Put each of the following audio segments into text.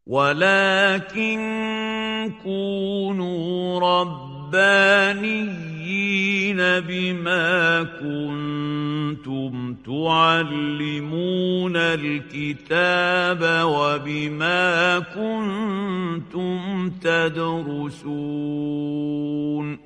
ولكن كونوا ربانيين بما كنتم تعلمون الكتاب وبما كنتم تدرسون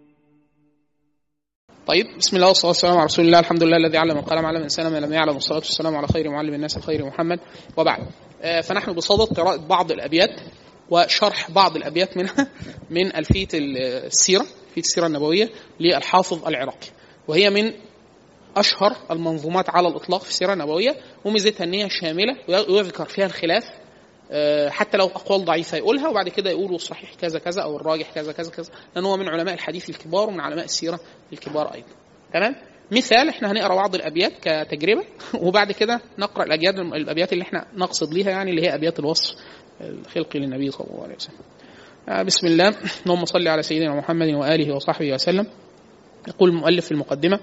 طيب بسم الله والصلاه والسلام على رسول الله الحمد لله الذي علم القلم علم الانسان ما لم يعلم والصلاه والسلام على خير معلم الناس الخير محمد وبعد آه، فنحن بصدد قراءه بعض الابيات وشرح بعض الابيات منها من الفيه السيره فيه السيره النبويه للحافظ العراقي وهي من اشهر المنظومات على الاطلاق في السيره النبويه وميزتها ان هي شامله ويذكر فيها الخلاف آه، حتى لو اقوال ضعيفه يقولها وبعد كده يقولوا الصحيح كذا كذا او الراجح كذا كذا كذا لان هو من علماء الحديث الكبار ومن علماء السيره الكبار ايضا تمام مثال احنا هنقرا بعض الابيات كتجربه وبعد كده نقرا الابيات الابيات اللي احنا نقصد ليها يعني اللي هي ابيات الوصف الخلقي للنبي صلى الله عليه وسلم آه، بسم الله اللهم صل على سيدنا محمد واله وصحبه وسلم يقول المؤلف في المقدمه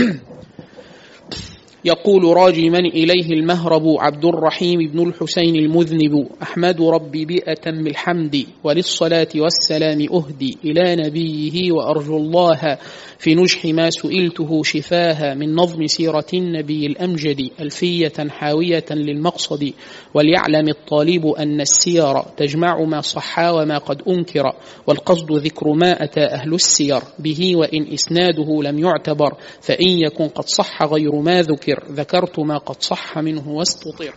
يقول راجي من إليه المهرب عبد الرحيم بن الحسين المذنب أحمد ربي بأتم الحمد وللصلاة والسلام أهدي إلى نبيه وأرجو الله في نجح ما سئلته شفاها من نظم سيرة النبي الأمجد ألفية حاوية للمقصد وليعلم الطالب أن السير تجمع ما صحا وما قد أنكر والقصد ذكر ما أتى أهل السير به وإن إسناده لم يعتبر فإن يكن قد صح غير ما ذكر ذكرت ما قد صح منه واستطر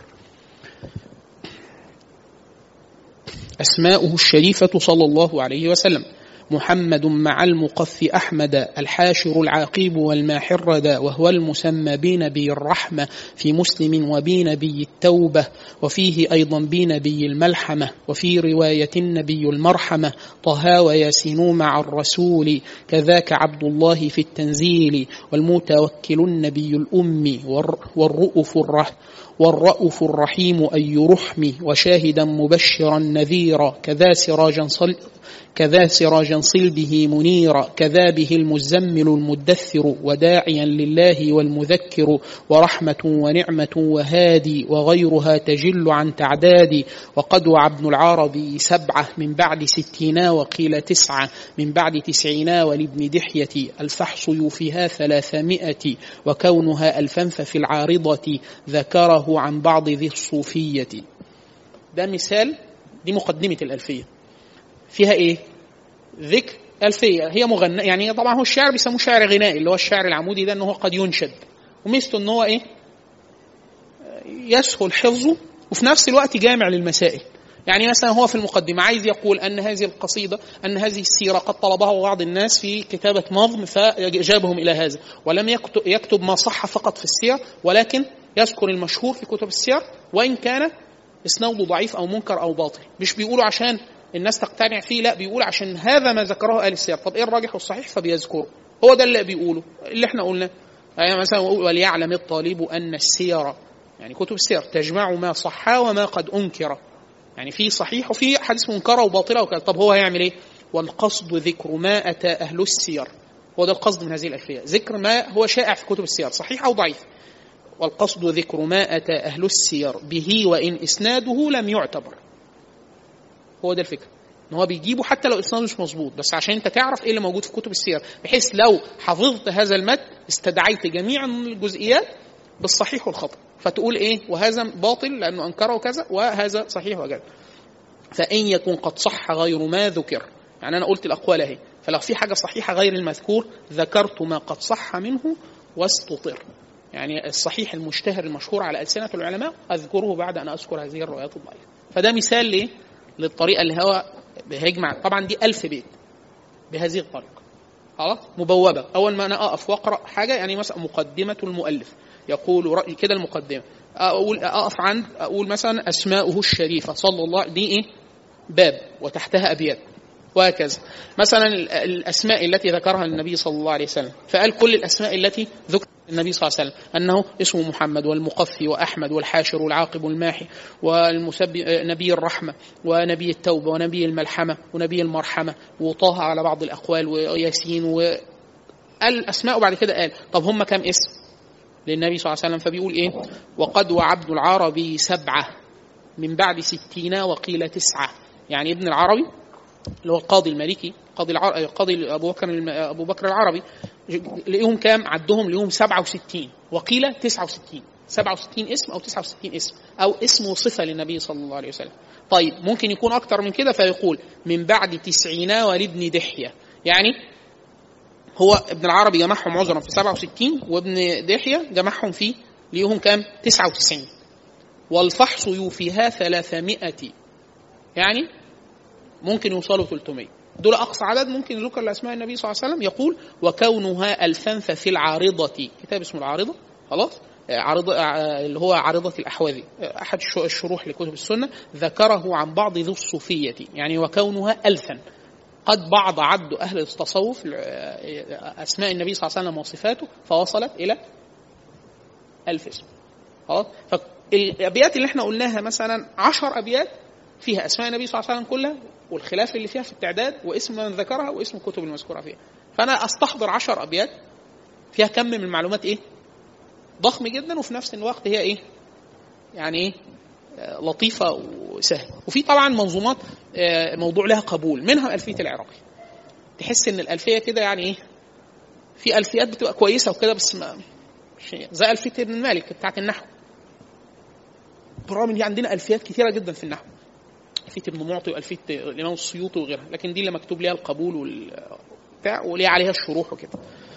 أسماؤه الشريفة صلى الله عليه وسلم محمد مع المقف أحمد الحاشر العاقب والماحر ردا وهو المسمى بنبي الرحمة في مسلم وبنبي التوبة وفيه أيضا بنبي الملحمة وفي رواية النبي المرحمة طه وياسين مع الرسول كذاك عبد الله في التنزيل والمتوكل النبي الأمي والرؤوف الرحمة والرؤوف الرحيم أي رحم وشاهدا مبشرا نذيرا كذا سراجا صل كذا سراجا صل به منيرا كذا به المزمل المدثر وداعيا لله والمذكر ورحمة ونعمة وهادي وغيرها تجل عن تعداد وقد وعى ابن العربي سبعة من بعد ستين وقيل تسعة من بعد تسعين ولابن دحية الفحص يوفيها ثلاثمائة وكونها ألفا ففي العارضة ذكره عن بعض ذي الصوفية ده مثال دي مقدمة الألفية فيها ايه؟ ذكر ألفية هي مغنى يعني طبعا هو الشعر بيسموه شعر غنائي اللي هو الشعر العمودي ده ان هو قد ينشد وميزته ان هو ايه؟ يسهل حفظه وفي نفس الوقت جامع للمسائل يعني مثلا هو في المقدمة عايز يقول أن هذه القصيدة أن هذه السيرة قد طلبها بعض الناس في كتابة نظم فجابهم إلى هذا ولم يكتب, يكتب ما صح فقط في السير ولكن يذكر المشهور في كتب السير وإن كان إسناده ضعيف أو منكر أو باطل مش بيقولوا عشان الناس تقتنع فيه لا بيقول عشان هذا ما ذكره اهل السير طب ايه الراجح والصحيح فبيذكره هو ده اللي بيقوله اللي احنا قلناه يعني مثلا وليعلم الطالب ان السير يعني كتب السير تجمع ما صح وما قد انكر يعني في صحيح وفي حديث منكره وباطله وكذا طب هو هيعمل ايه والقصد ذكر ما اتى اهل السير هو ده القصد من هذه الالفيه ذكر ما هو شائع في كتب السير صحيح او ضعيف والقصد ذكر ما اتى اهل السير به وان اسناده لم يعتبر هو ده الفكره ان هو بيجيبه حتى لو اسناده مش مظبوط بس عشان انت تعرف ايه اللي موجود في كتب السير بحيث لو حفظت هذا المد استدعيت جميع الجزئيات بالصحيح والخطا فتقول ايه وهذا باطل لانه انكره كذا وهذا صحيح وكذا فان يكون قد صح غير ما ذكر يعني انا قلت الاقوال اهي فلو في حاجه صحيحه غير المذكور ذكرت ما قد صح منه واستطر يعني الصحيح المشتهر المشهور على ألسنة العلماء أذكره بعد أن أذكر هذه الروايات الضعيفة فده مثال ليه للطريقه اللي هو هيجمع طبعا دي ألف بيت بهذه الطريقه خلاص مبوبه اول ما انا اقف واقرا حاجه يعني مثلا مقدمه المؤلف يقول رأي كده المقدمه اقول اقف عند اقول مثلا اسماؤه الشريفه صلى الله دي ايه باب وتحتها ابيات وهكذا مثلا الاسماء التي ذكرها النبي صلى الله عليه وسلم فقال كل الاسماء التي ذكر النبي صلى الله عليه وسلم أنه اسمه محمد والمقفي وأحمد والحاشر والعاقب والماحي والمسبي نبي الرحمة ونبي التوبة ونبي الملحمة ونبي المرحمة وطه على بعض الأقوال وياسين و الأسماء وبعد كده قال طب هم كم اسم للنبي صلى الله عليه وسلم فبيقول إيه وقد وعبد العربي سبعة من بعد ستين وقيل تسعة يعني ابن العربي اللي هو القاضي المالكي قاضي العر... قاضي ابو بكر الم... ابو بكر العربي لقيهم كام عدهم لقيهم 67 وقيل 69 67 اسم او 69 اسم او اسم وصفه للنبي صلى الله عليه وسلم طيب ممكن يكون اكتر من كده فيقول من بعد تسعين ولابن دحيه يعني هو ابن العربي جمعهم عذرا في 67 وابن دحيه جمعهم في ليهم كام 99 والفحص يوفيها 300 يعني ممكن يوصلوا 300 دول اقصى عدد ممكن ذكر لاسماء النبي صلى الله عليه وسلم يقول وكونها الفا ففي العارضه كتاب اسمه العارضه خلاص عارضة اللي هو عارضة الأحواذي أحد الشروح لكتب السنة ذكره عن بعض ذو الصوفية يعني وكونها ألفا قد بعض عد أهل التصوف أسماء النبي صلى الله عليه وسلم وصفاته فوصلت إلى ألف اسم خلاص فالأبيات اللي احنا قلناها مثلا عشر أبيات فيها أسماء النبي صلى الله عليه وسلم كلها والخلاف اللي فيها في التعداد واسم من ذكرها واسم الكتب المذكورة فيها فأنا أستحضر عشر أبيات فيها كم من المعلومات إيه ضخم جدا وفي نفس الوقت هي ايه يعني ايه لطيفة وسهلة وفي طبعا منظومات موضوع لها قبول منها ألفية العراقي تحس ان الألفية كده يعني ايه في ألفيات بتبقى كويسة وكده بس ما زي ألفية ابن مالك بتاعت النحو برغم ان عندنا ألفيات كثيرة جدا في النحو ألفية ابن معطي وألفية الإمام السيوطي وغيرها لكن دي اللي مكتوب ليها القبول والبتاع وليها عليها الشروح وكده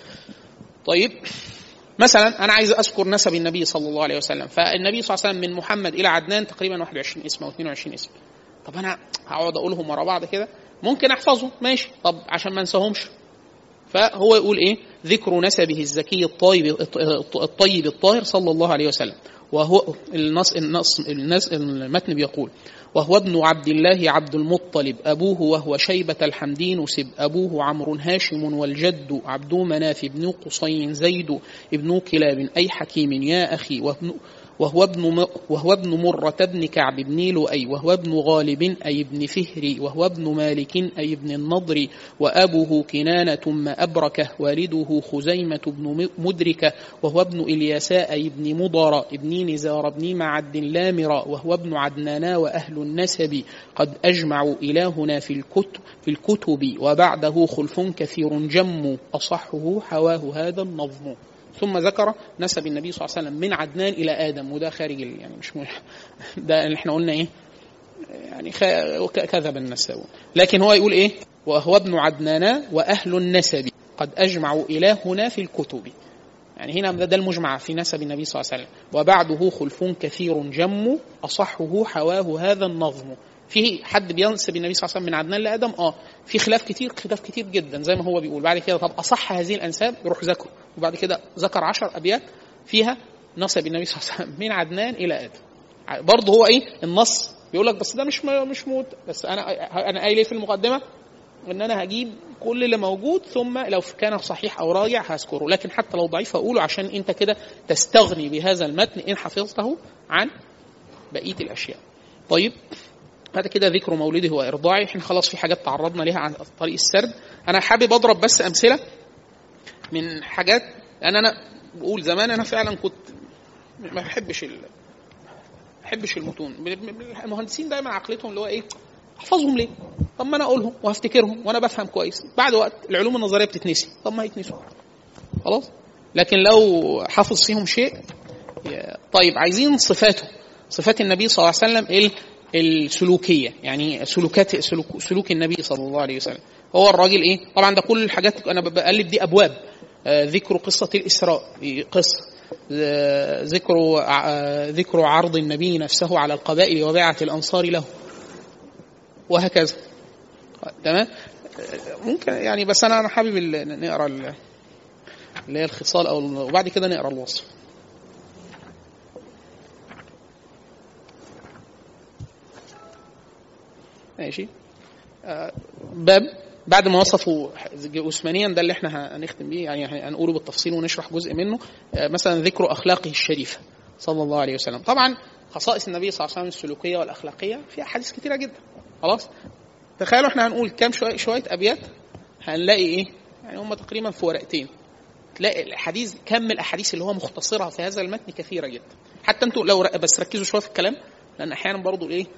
طيب مثلا انا عايز اذكر نسب النبي صلى الله عليه وسلم فالنبي صلى الله عليه وسلم من محمد الى عدنان تقريبا 21 اسم او 22 اسم طب انا هقعد اقولهم ورا بعض كده ممكن احفظهم ماشي طب عشان ما انساهمش فهو يقول ايه ذكر نسبه الزكي الطيب الطيب الطاهر صلى الله عليه وسلم وهو النص النص النص المتن بيقول وهو ابن عبد الله عبد المطلب أبوه وهو شيبة الحمدين نسب أبوه عمرو هاشم والجد عبد مناف بن قصي زيد ابن كلاب أي حكيم يا أخي وابن وهو ابن وهو ابن مرة بن كعب بن لؤي وهو ابن غالب أي ابن فهري وهو ابن مالك أي ابن النضر وأبوه كنانة ثم أبركة والده خزيمة بن مدركة وهو ابن إلياساء أي ابن مضر ابن نزار بن معد لامر وهو ابن عدنانا وأهل النسب قد أجمعوا إلهنا في الكتب في الكتب وبعده خلف كثير جم أصحه حواه هذا النظم ثم ذكر نسب النبي صلى الله عليه وسلم من عدنان الى ادم وده خارج يعني مش ملح ده اللي احنا قلنا ايه يعني كذب النساوي لكن هو يقول ايه وهو ابن عدنان واهل النسب قد اجمعوا الهنا في الكتب يعني هنا ده المجمع في نسب النبي صلى الله عليه وسلم وبعده خلف كثير جم اصحه حواه هذا النظم في حد بينسب النبي صلى الله عليه وسلم من عدنان لادم اه في خلاف كتير خلاف كتير جدا زي ما هو بيقول بعد كده طب اصح هذه الانساب يروح ذكره وبعد كده ذكر عشر ابيات فيها نسب النبي صلى الله عليه وسلم من عدنان الى ادم برضه هو ايه النص بيقول لك بس ده مش مش موت بس انا انا قايل ايه في المقدمه ان انا هجيب كل اللي موجود ثم لو كان صحيح او راجع هذكره لكن حتى لو ضعيف اقوله عشان انت كده تستغني بهذا المتن ان حفظته عن بقيه الاشياء طيب بعد كده ذكر مولده وارضاعه احنا خلاص في حاجات تعرضنا ليها عن طريق السرد انا حابب اضرب بس امثله من حاجات لان انا بقول زمان انا فعلا كنت ما بحبش ال... ما بحبش المتون المهندسين دايما عقلتهم اللي هو ايه احفظهم ليه؟ طب ما انا اقولهم وهفتكرهم وانا بفهم كويس بعد وقت العلوم النظريه بتتنسي طب ما يتنسوا خلاص لكن لو حافظ فيهم شيء طيب عايزين صفاته صفات النبي صلى الله عليه وسلم ايه السلوكيه يعني سلوكات سلوك, سلوك النبي صلى الله عليه وسلم هو الراجل ايه طبعا ده كل الحاجات انا بقلب دي ابواب آه ذكر قصه الاسراء قصه آه ذكر آه ذكر عرض النبي نفسه على القبائل وبيعه الانصار له وهكذا تمام ممكن يعني بس انا انا حابب نقرا اللي هي الخصال او وبعد كده نقرا الوصف ماشي آه باب بعد ما وصفوا جسمانيا ده اللي احنا هنختم بيه يعني هنقوله بالتفصيل ونشرح جزء منه آه مثلا ذكر اخلاقه الشريفه صلى الله عليه وسلم طبعا خصائص النبي صلى الله عليه وسلم السلوكيه والاخلاقيه في احاديث كثيره جدا خلاص تخيلوا احنا هنقول كام شويه شويه ابيات هنلاقي ايه يعني هم تقريبا في ورقتين تلاقي الاحاديث كم الاحاديث اللي هو مختصرها في هذا المتن كثيره جدا حتى انتوا لو بس ركزوا شويه في الكلام لان احيانا برضو الايه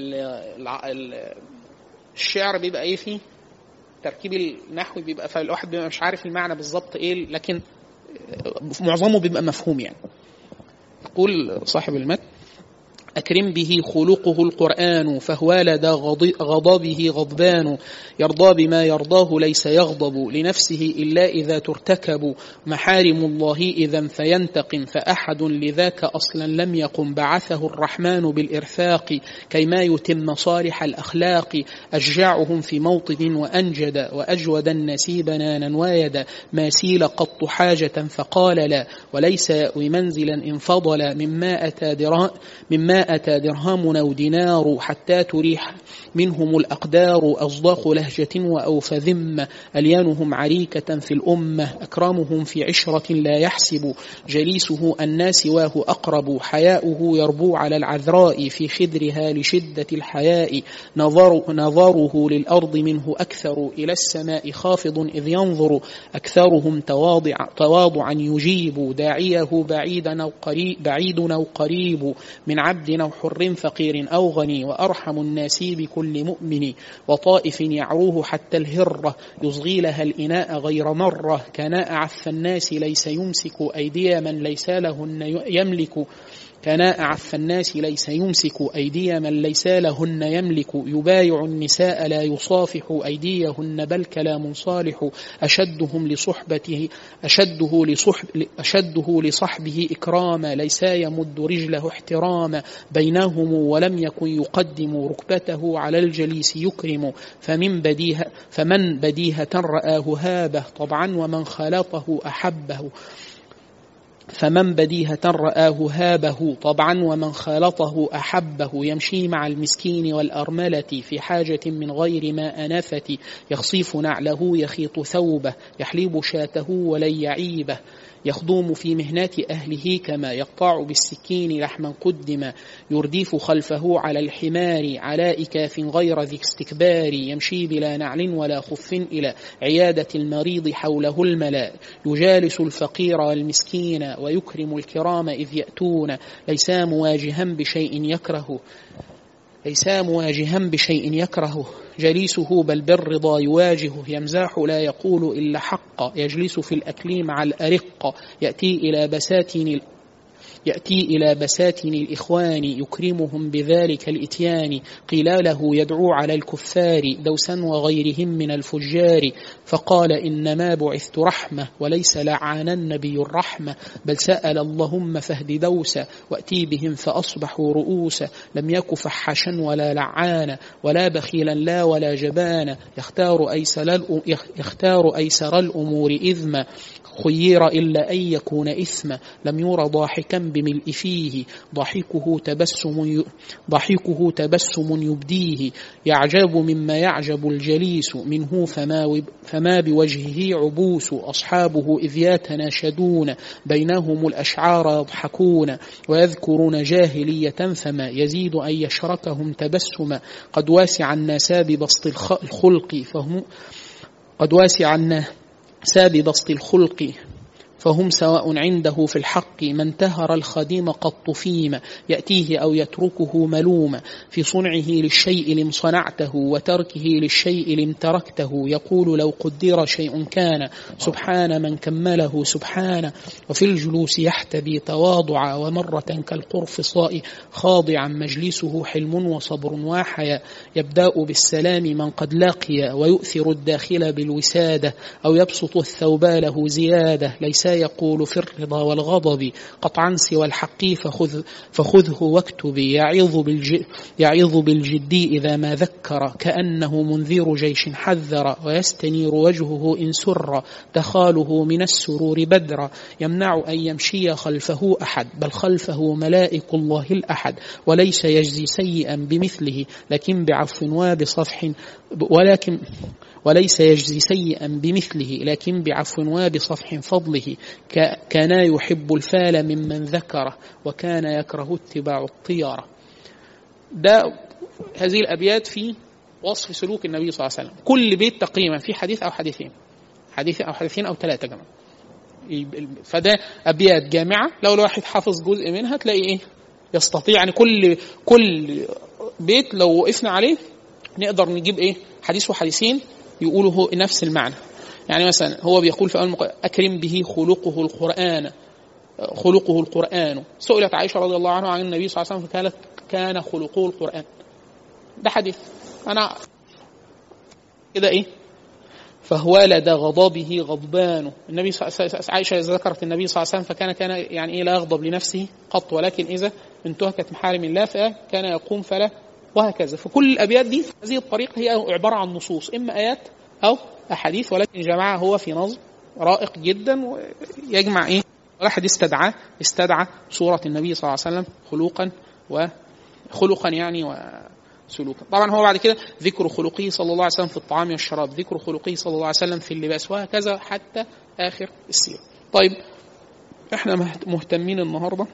الشعر بيبقى ايه فيه تركيب النحوي بيبقى فالواحد بيبقى مش عارف المعنى بالظبط ايه لكن معظمه بيبقى مفهوم يعني يقول صاحب المتن أكرم به خلقه القرآن فهو لدى غضبه غضبان يرضى بما يرضاه ليس يغضب لنفسه إلا إذا ترتكب محارم الله إذا فينتقم فأحد لذاك أصلا لم يقم بعثه الرحمن بالإرفاق كيما يتم صالح الأخلاق أشجعهم في موطن وأنجد وأجود النسي بنانا وايدا ما سيل قط حاجة فقال لا وليس يأوي منزلا إن فضل مما أتى مما أتى درهم أو دينار حتى تريح منهم الأقدار أصداق لهجة وأوف ذمة أليانهم عريكة في الأمة أكرمهم في عشرة لا يحسب جليسه الناس واه أقرب حياؤه يربو على العذراء في خدرها لشدة الحياء نظر نظره للأرض منه أكثر إلى السماء خافض إذ ينظر أكثرهم تواضع تواضعا يجيب داعيه بعيدا أو قريب بعيد أو قريب من عبد أو حر فقير أو غني وأرحم الناس بكل مؤمن وطائف يعروه حتى الهرة يصغي لها الإناء غير مرة كناء عف الناس ليس يمسك أيدي من ليس لهن يملك كان أعف الناس ليس يمسك أيدي من ليس لهن يملك يبايع النساء لا يصافح أيديهن بل كلام صالح أشدهم لصحبته أشده لصحب أشده لصحبه إكراما ليس يمد رجله احتراما بينهم ولم يكن يقدم ركبته على الجليس يكرم فمن بديهة فمن بديهة رآه هابه طبعا ومن خالطه أحبه فمن بديهة رآه هابه طبعا ومن خالطه أحبه يمشي مع المسكين والأرملة في حاجة من غير ما أنفت يخصيف نعله يخيط ثوبه يحليب شاته ولن يعيبه يخدم في مهنات أهله كما يقطع بالسكين لحما قدما يرديف خلفه على الحمار على إكاف غير ذي استكبار يمشي بلا نعل ولا خف إلى عيادة المريض حوله الملاء يجالس الفقير والمسكين ويكرم الكرام إذ يأتون ليس مواجها بشيء يكره ليس مواجها بشيء يكرهه جليسه بل بالرضا يواجهه يمزاح لا يقول إلا حق يجلس في الأكل مع الأرق يأتي إلى بساتين يأتي إلى بساتين الإخوان يكرمهم بذلك الإتيان قيل له يدعو على الكفار دوسا وغيرهم من الفجار فقال إنما بعثت رحمة وليس لعان النبي الرحمة بل سأل اللهم فهد دوسا وأتي بهم فأصبحوا رؤوسا لم يك فحشا ولا لعانا ولا بخيلا لا ولا جبانا يختار أيسر, يختار أيسر الأمور إذما خير إلا أن يكون إثما لم ير ضاحكا بملء فيه ضحكه تبسم ضحكه تبسم يبديه يعجب مما يعجب الجليس منه فما فما بوجهه عبوس أصحابه إذ يتناشدون بينهم الأشعار يضحكون ويذكرون جاهلية فما يزيد أن يشركهم تبسما قد واسع الناس ببسط الخلق فهم قد واسع الناس بسط الخلق فهم سواء عنده في الحق من تهر الخديم قط فيما يأتيه أو يتركه ملوما في صنعه للشيء لم صنعته وتركه للشيء لم تركته يقول لو قدر شيء كان سبحان من كمله سبحان وفي الجلوس يحتبي تواضعا ومرة كالقرفصاء خاضعا مجلسه حلم وصبر واحيا يبدأ بالسلام من قد لقي ويؤثر الداخل بالوسادة أو يبسط الثوب له زيادة ليس يقول في الرضا والغضب قطعا سوى الحق فخذ فخذه واكتب يعظ بالج يعظ بالجد إذا ما ذكر كأنه منذر جيش حذر ويستنير وجهه إن سر دخاله من السرور بدرا يمنع أن يمشي خلفه أحد بل خلفه ملائك الله الأحد وليس يجزي سيئا بمثله لكن بعفو وبصفح ولكن وليس يجزي سيئا بمثله لكن بعفو وبصفح فضله كان يحب الفال ممن ذكره وكان يكره اتباع الطيرة ده هذه الأبيات في وصف سلوك النبي صلى الله عليه وسلم كل بيت تقريبا في حديث أو حديثين حديث أو حديثين أو ثلاثة كمان فده أبيات جامعة لو الواحد حافظ جزء منها تلاقي إيه يستطيع يعني كل كل بيت لو وقفنا عليه نقدر نجيب ايه حديث وحديثين يقولوا هو نفس المعنى يعني مثلا هو بيقول في اول المق... اكرم به خلقه القران خلقه القران سئلت عائشه رضي الله عنها عن النبي صلى الله عليه وسلم فقالت كان خلقه القران ده حديث انا كده ايه فهو لدى غضبه غضبان النبي صلى الله عليه وسلم عائشه ذكرت النبي صلى الله عليه وسلم فكان كان يعني ايه لا يغضب لنفسه قط ولكن اذا انتهكت محارم الله فكان يقوم فلا وهكذا فكل الابيات دي هذه الطريقه هي عباره عن نصوص اما ايات او احاديث ولكن جمعها هو في نظم رائق جدا ويجمع ايه واحد استدعى استدعى صوره النبي صلى الله عليه وسلم خلوقا وخلقا يعني وسلوكا طبعا هو بعد كده ذكر خلقه صلى الله عليه وسلم في الطعام والشراب ذكر خلقه صلى الله عليه وسلم في اللباس وهكذا حتى اخر السيره طيب احنا مهتمين النهارده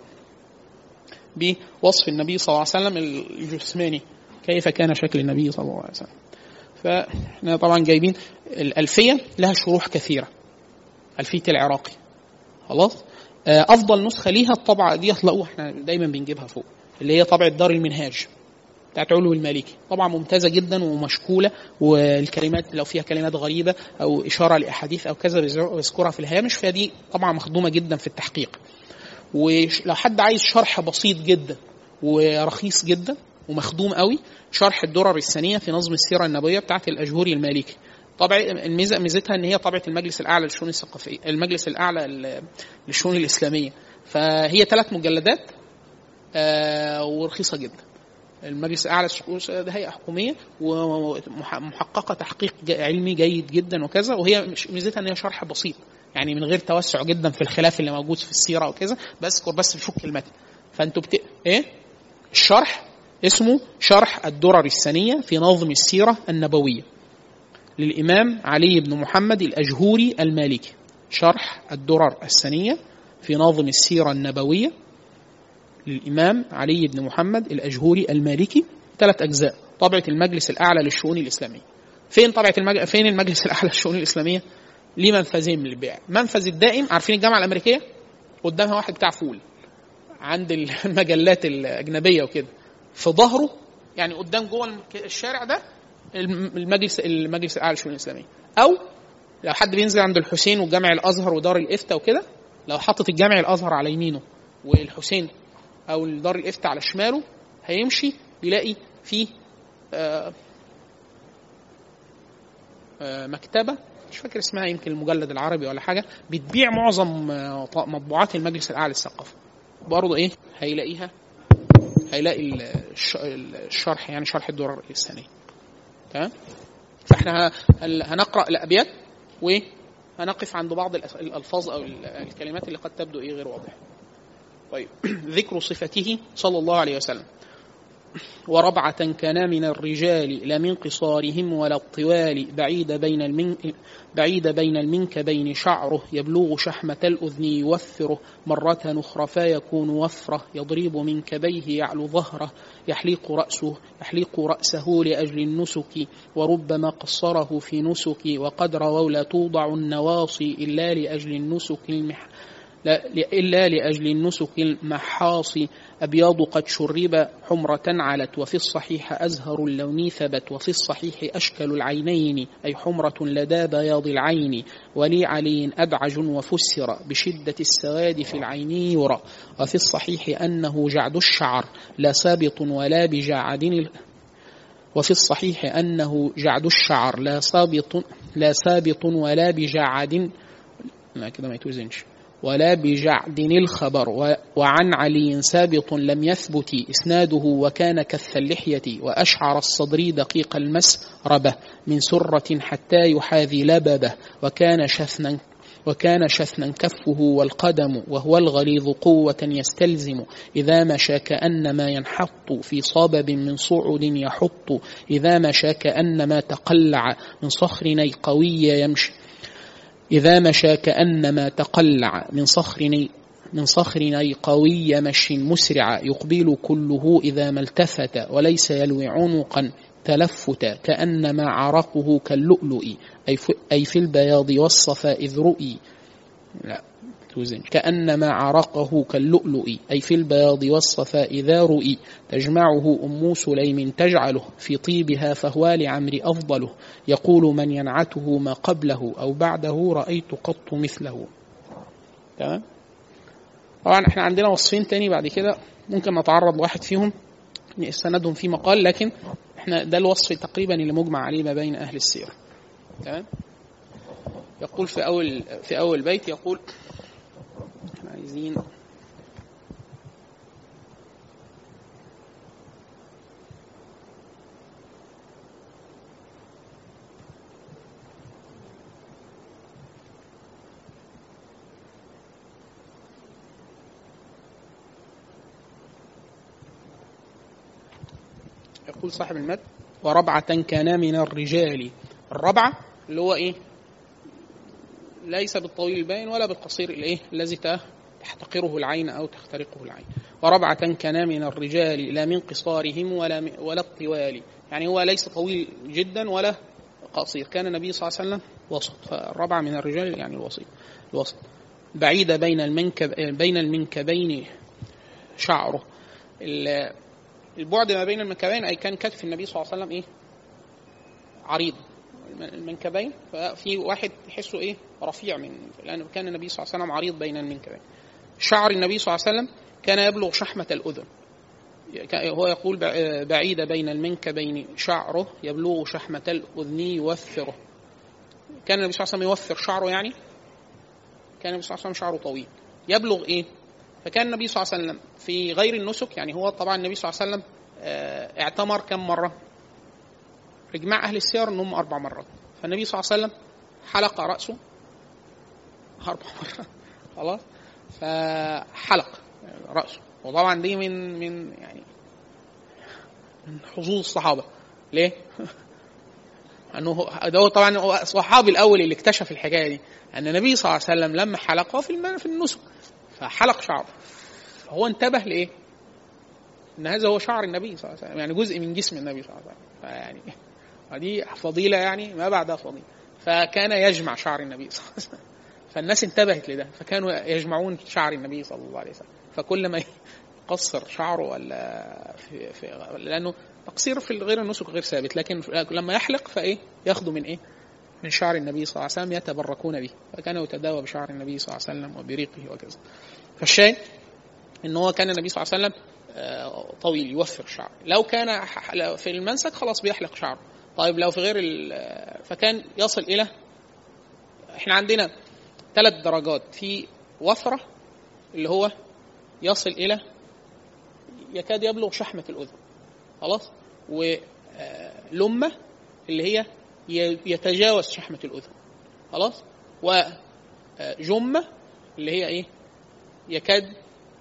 بوصف النبي صلى الله عليه وسلم الجسماني كيف كان شكل النبي صلى الله عليه وسلم فاحنا طبعا جايبين الألفية لها شروح كثيرة ألفية العراقي خلاص أفضل نسخة ليها الطبعة دي هتلاقوها احنا دايما بنجيبها فوق اللي هي طبعة دار المنهاج بتاعت علو المالكي طبعا ممتازة جدا ومشكولة والكلمات لو فيها كلمات غريبة أو إشارة لأحاديث أو كذا بيذكرها في الهامش فدي طبعا مخدومة جدا في التحقيق ولو حد عايز شرح بسيط جدا ورخيص جدا ومخدوم قوي شرح الدرر الثانيه في نظم السيره النبويه بتاعت الاجهوري المالكي طبع الميزه ميزتها ان هي طبعه المجلس الاعلى للشؤون الثقافيه المجلس الاعلى للشؤون الاسلاميه فهي ثلاث مجلدات آه ورخيصه جدا المجلس الاعلى ده هيئه حكوميه ومحققه تحقيق علمي جيد جدا وكذا وهي ميزتها ان هي شرح بسيط يعني من غير توسع جدا في الخلاف اللي موجود في السيره وكذا بذكر بس بشك المتن فانتوا بت... ايه الشرح اسمه شرح الدرر الثانيه في نظم السيره النبويه للامام علي بن محمد الاجهوري المالكي شرح الدرر الثانيه في نظم السيره النبويه للامام علي بن محمد الاجهوري المالكي ثلاث اجزاء طبعه المجلس الاعلى للشؤون الاسلاميه فين طبعه المج... فين المجلس الاعلى للشؤون الاسلاميه ليه منفذين للبيع منفذ الدائم عارفين الجامعه الامريكيه قدامها واحد بتاع فول عند المجلات الاجنبيه وكده في ظهره يعني قدام جوه الشارع ده المجلس المجلس الاعلى للشؤون الاسلاميه او لو حد بينزل عند الحسين وجامع الازهر ودار الافتاء وكده لو حاطط الجامع الازهر على يمينه والحسين او دار الافتاء على شماله هيمشي يلاقي فيه آآ آآ مكتبه مش فاكر اسمها يمكن المجلد العربي ولا حاجه بتبيع معظم مطبوعات المجلس الاعلى للثقافه برضه ايه هيلاقيها هيلاقي الشرح يعني شرح الدرر الثانيه تمام فاحنا هنقرا الابيات وهنقف عند بعض الالفاظ او الكلمات اللي قد تبدو ايه غير واضحه طيب ذكر صفته صلى الله عليه وسلم وربعة كان من الرجال لا من قصارهم ولا الطوال بعيد بين المن بعيد بين المنكبين شعره يبلغ شحمة الأذن يوفره مرة أخرى فيكون وفرة يضرب منكبيه يعلو ظهره يحليق رأسه يحليق رأسه لأجل النسك وربما قصره في نسك وقد رووا لا توضع النواصي إلا لأجل النسك المح لا إلا لأجل النسك المحاص أبياض قد شرب حمرة علت وفي الصحيح أزهر اللون ثبت وفي الصحيح أشكل العينين أي حمرة لدى بياض العين ولي علي أدعج وفسر بشدة السواد في العين يرى وفي الصحيح أنه جعد الشعر لا سابط ولا بجعد وفي الصحيح أنه جعد الشعر لا سابط لا سابط ولا بجعد لا كده ما يتوزنش ولا بجعد الخبر وعن علي سابط لم يثبت إسناده وكان كث اللحية وأشعر الصدر دقيق المسربة من سرة حتى يحاذي لببه وكان شثنا وكان شثنا كفه والقدم وهو الغليظ قوة يستلزم إذا مشى كأنما ينحط في صبب من صعد يحط إذا مشى كأنما تقلع من صخر نيقوي يمشي إذا مشى كأنما تقلع من صخر من صخر نيقوي مشي مسرع يقبل كله إذا ما التفت وليس يلوي عنقا تلفتا كأنما عرقه كاللؤلؤ أي في البياض والصفا إذ رؤي لا توزن كأنما عرقه كاللؤلؤ أي في البياض والصفاء ذا رؤي تجمعه أم سليم تجعله في طيبها فهو لعمر أفضله يقول من ينعته ما قبله أو بعده رأيت قط مثله تمام طبعا احنا عندنا وصفين تاني بعد كده ممكن نتعرض لواحد فيهم سندهم في مقال لكن احنا ده الوصف تقريبا اللي مجمع عليه ما بين اهل السيره تمام يقول في اول في اول بيت يقول احنا عايزين يقول صاحب المد وربعة كان من الرجال الربعة اللي هو ايه ليس بالطويل الباين ولا بالقصير الايه الذي تحتقره العين او تخترقه العين وربعة كان من الرجال لا من قصارهم ولا من ولا الطوال يعني هو ليس طويل جدا ولا قصير كان النبي صلى الله عليه وسلم وسط فالربعة من الرجال يعني الوسط الوسط بعيدة بين المنكب بين المنكبين شعره البعد ما بين المنكبين اي كان كتف النبي صلى الله عليه وسلم ايه عريض المنكبين ففي واحد تحسه ايه رفيع من لان كان النبي صلى الله عليه وسلم عريض بين المنكبين شعر النبي صلى الله عليه وسلم كان يبلغ شحمة الأذن هو يقول بعيد بين المنكبين شعره يبلغ شحمة الأذن يوفره كان النبي صلى الله عليه وسلم يوفر شعره يعني كان النبي صلى الله عليه وسلم شعره طويل يبلغ ايه فكان النبي صلى الله عليه وسلم في غير النسك يعني هو طبعا النبي صلى الله عليه وسلم اعتمر كم مرة إجماع أهل السير أنهم أربع مرات فالنبي صلى الله عليه وسلم حلق رأسه أربع مرات خلاص فحلق رأسه وطبعا دي من من يعني من حظوظ الصحابة ليه؟ انه ده هو طبعا هو الصحابي الاول اللي اكتشف الحكايه دي ان النبي صلى الله عليه وسلم لما حلق هو في في النسك فحلق شعره فهو انتبه لايه؟ ان هذا هو شعر النبي صلى الله عليه وسلم يعني جزء من جسم النبي صلى الله عليه وسلم فيعني ودي فضيله يعني ما بعدها فضيله فكان يجمع شعر النبي صلى الله عليه وسلم فالناس انتبهت لده فكانوا يجمعون شعر النبي صلى الله عليه وسلم فكل ما يقصر شعره ولا في, في لانه تقصير في غير النسك غير ثابت لكن لما يحلق فايه ياخذوا من ايه من شعر النبي صلى الله عليه وسلم يتبركون به فكان يتداوى بشعر النبي صلى الله عليه وسلم وبريقه وكذا فالشاهد ان هو كان النبي صلى الله عليه وسلم طويل يوفر شعر لو كان في المنسك خلاص بيحلق شعره طيب لو في غير فكان يصل الى احنا عندنا ثلاث درجات في وفره اللي هو يصل الى يكاد يبلغ شحمه الاذن خلاص ولمه اللي هي يتجاوز شحمه الاذن خلاص وجمه اللي هي ايه يكاد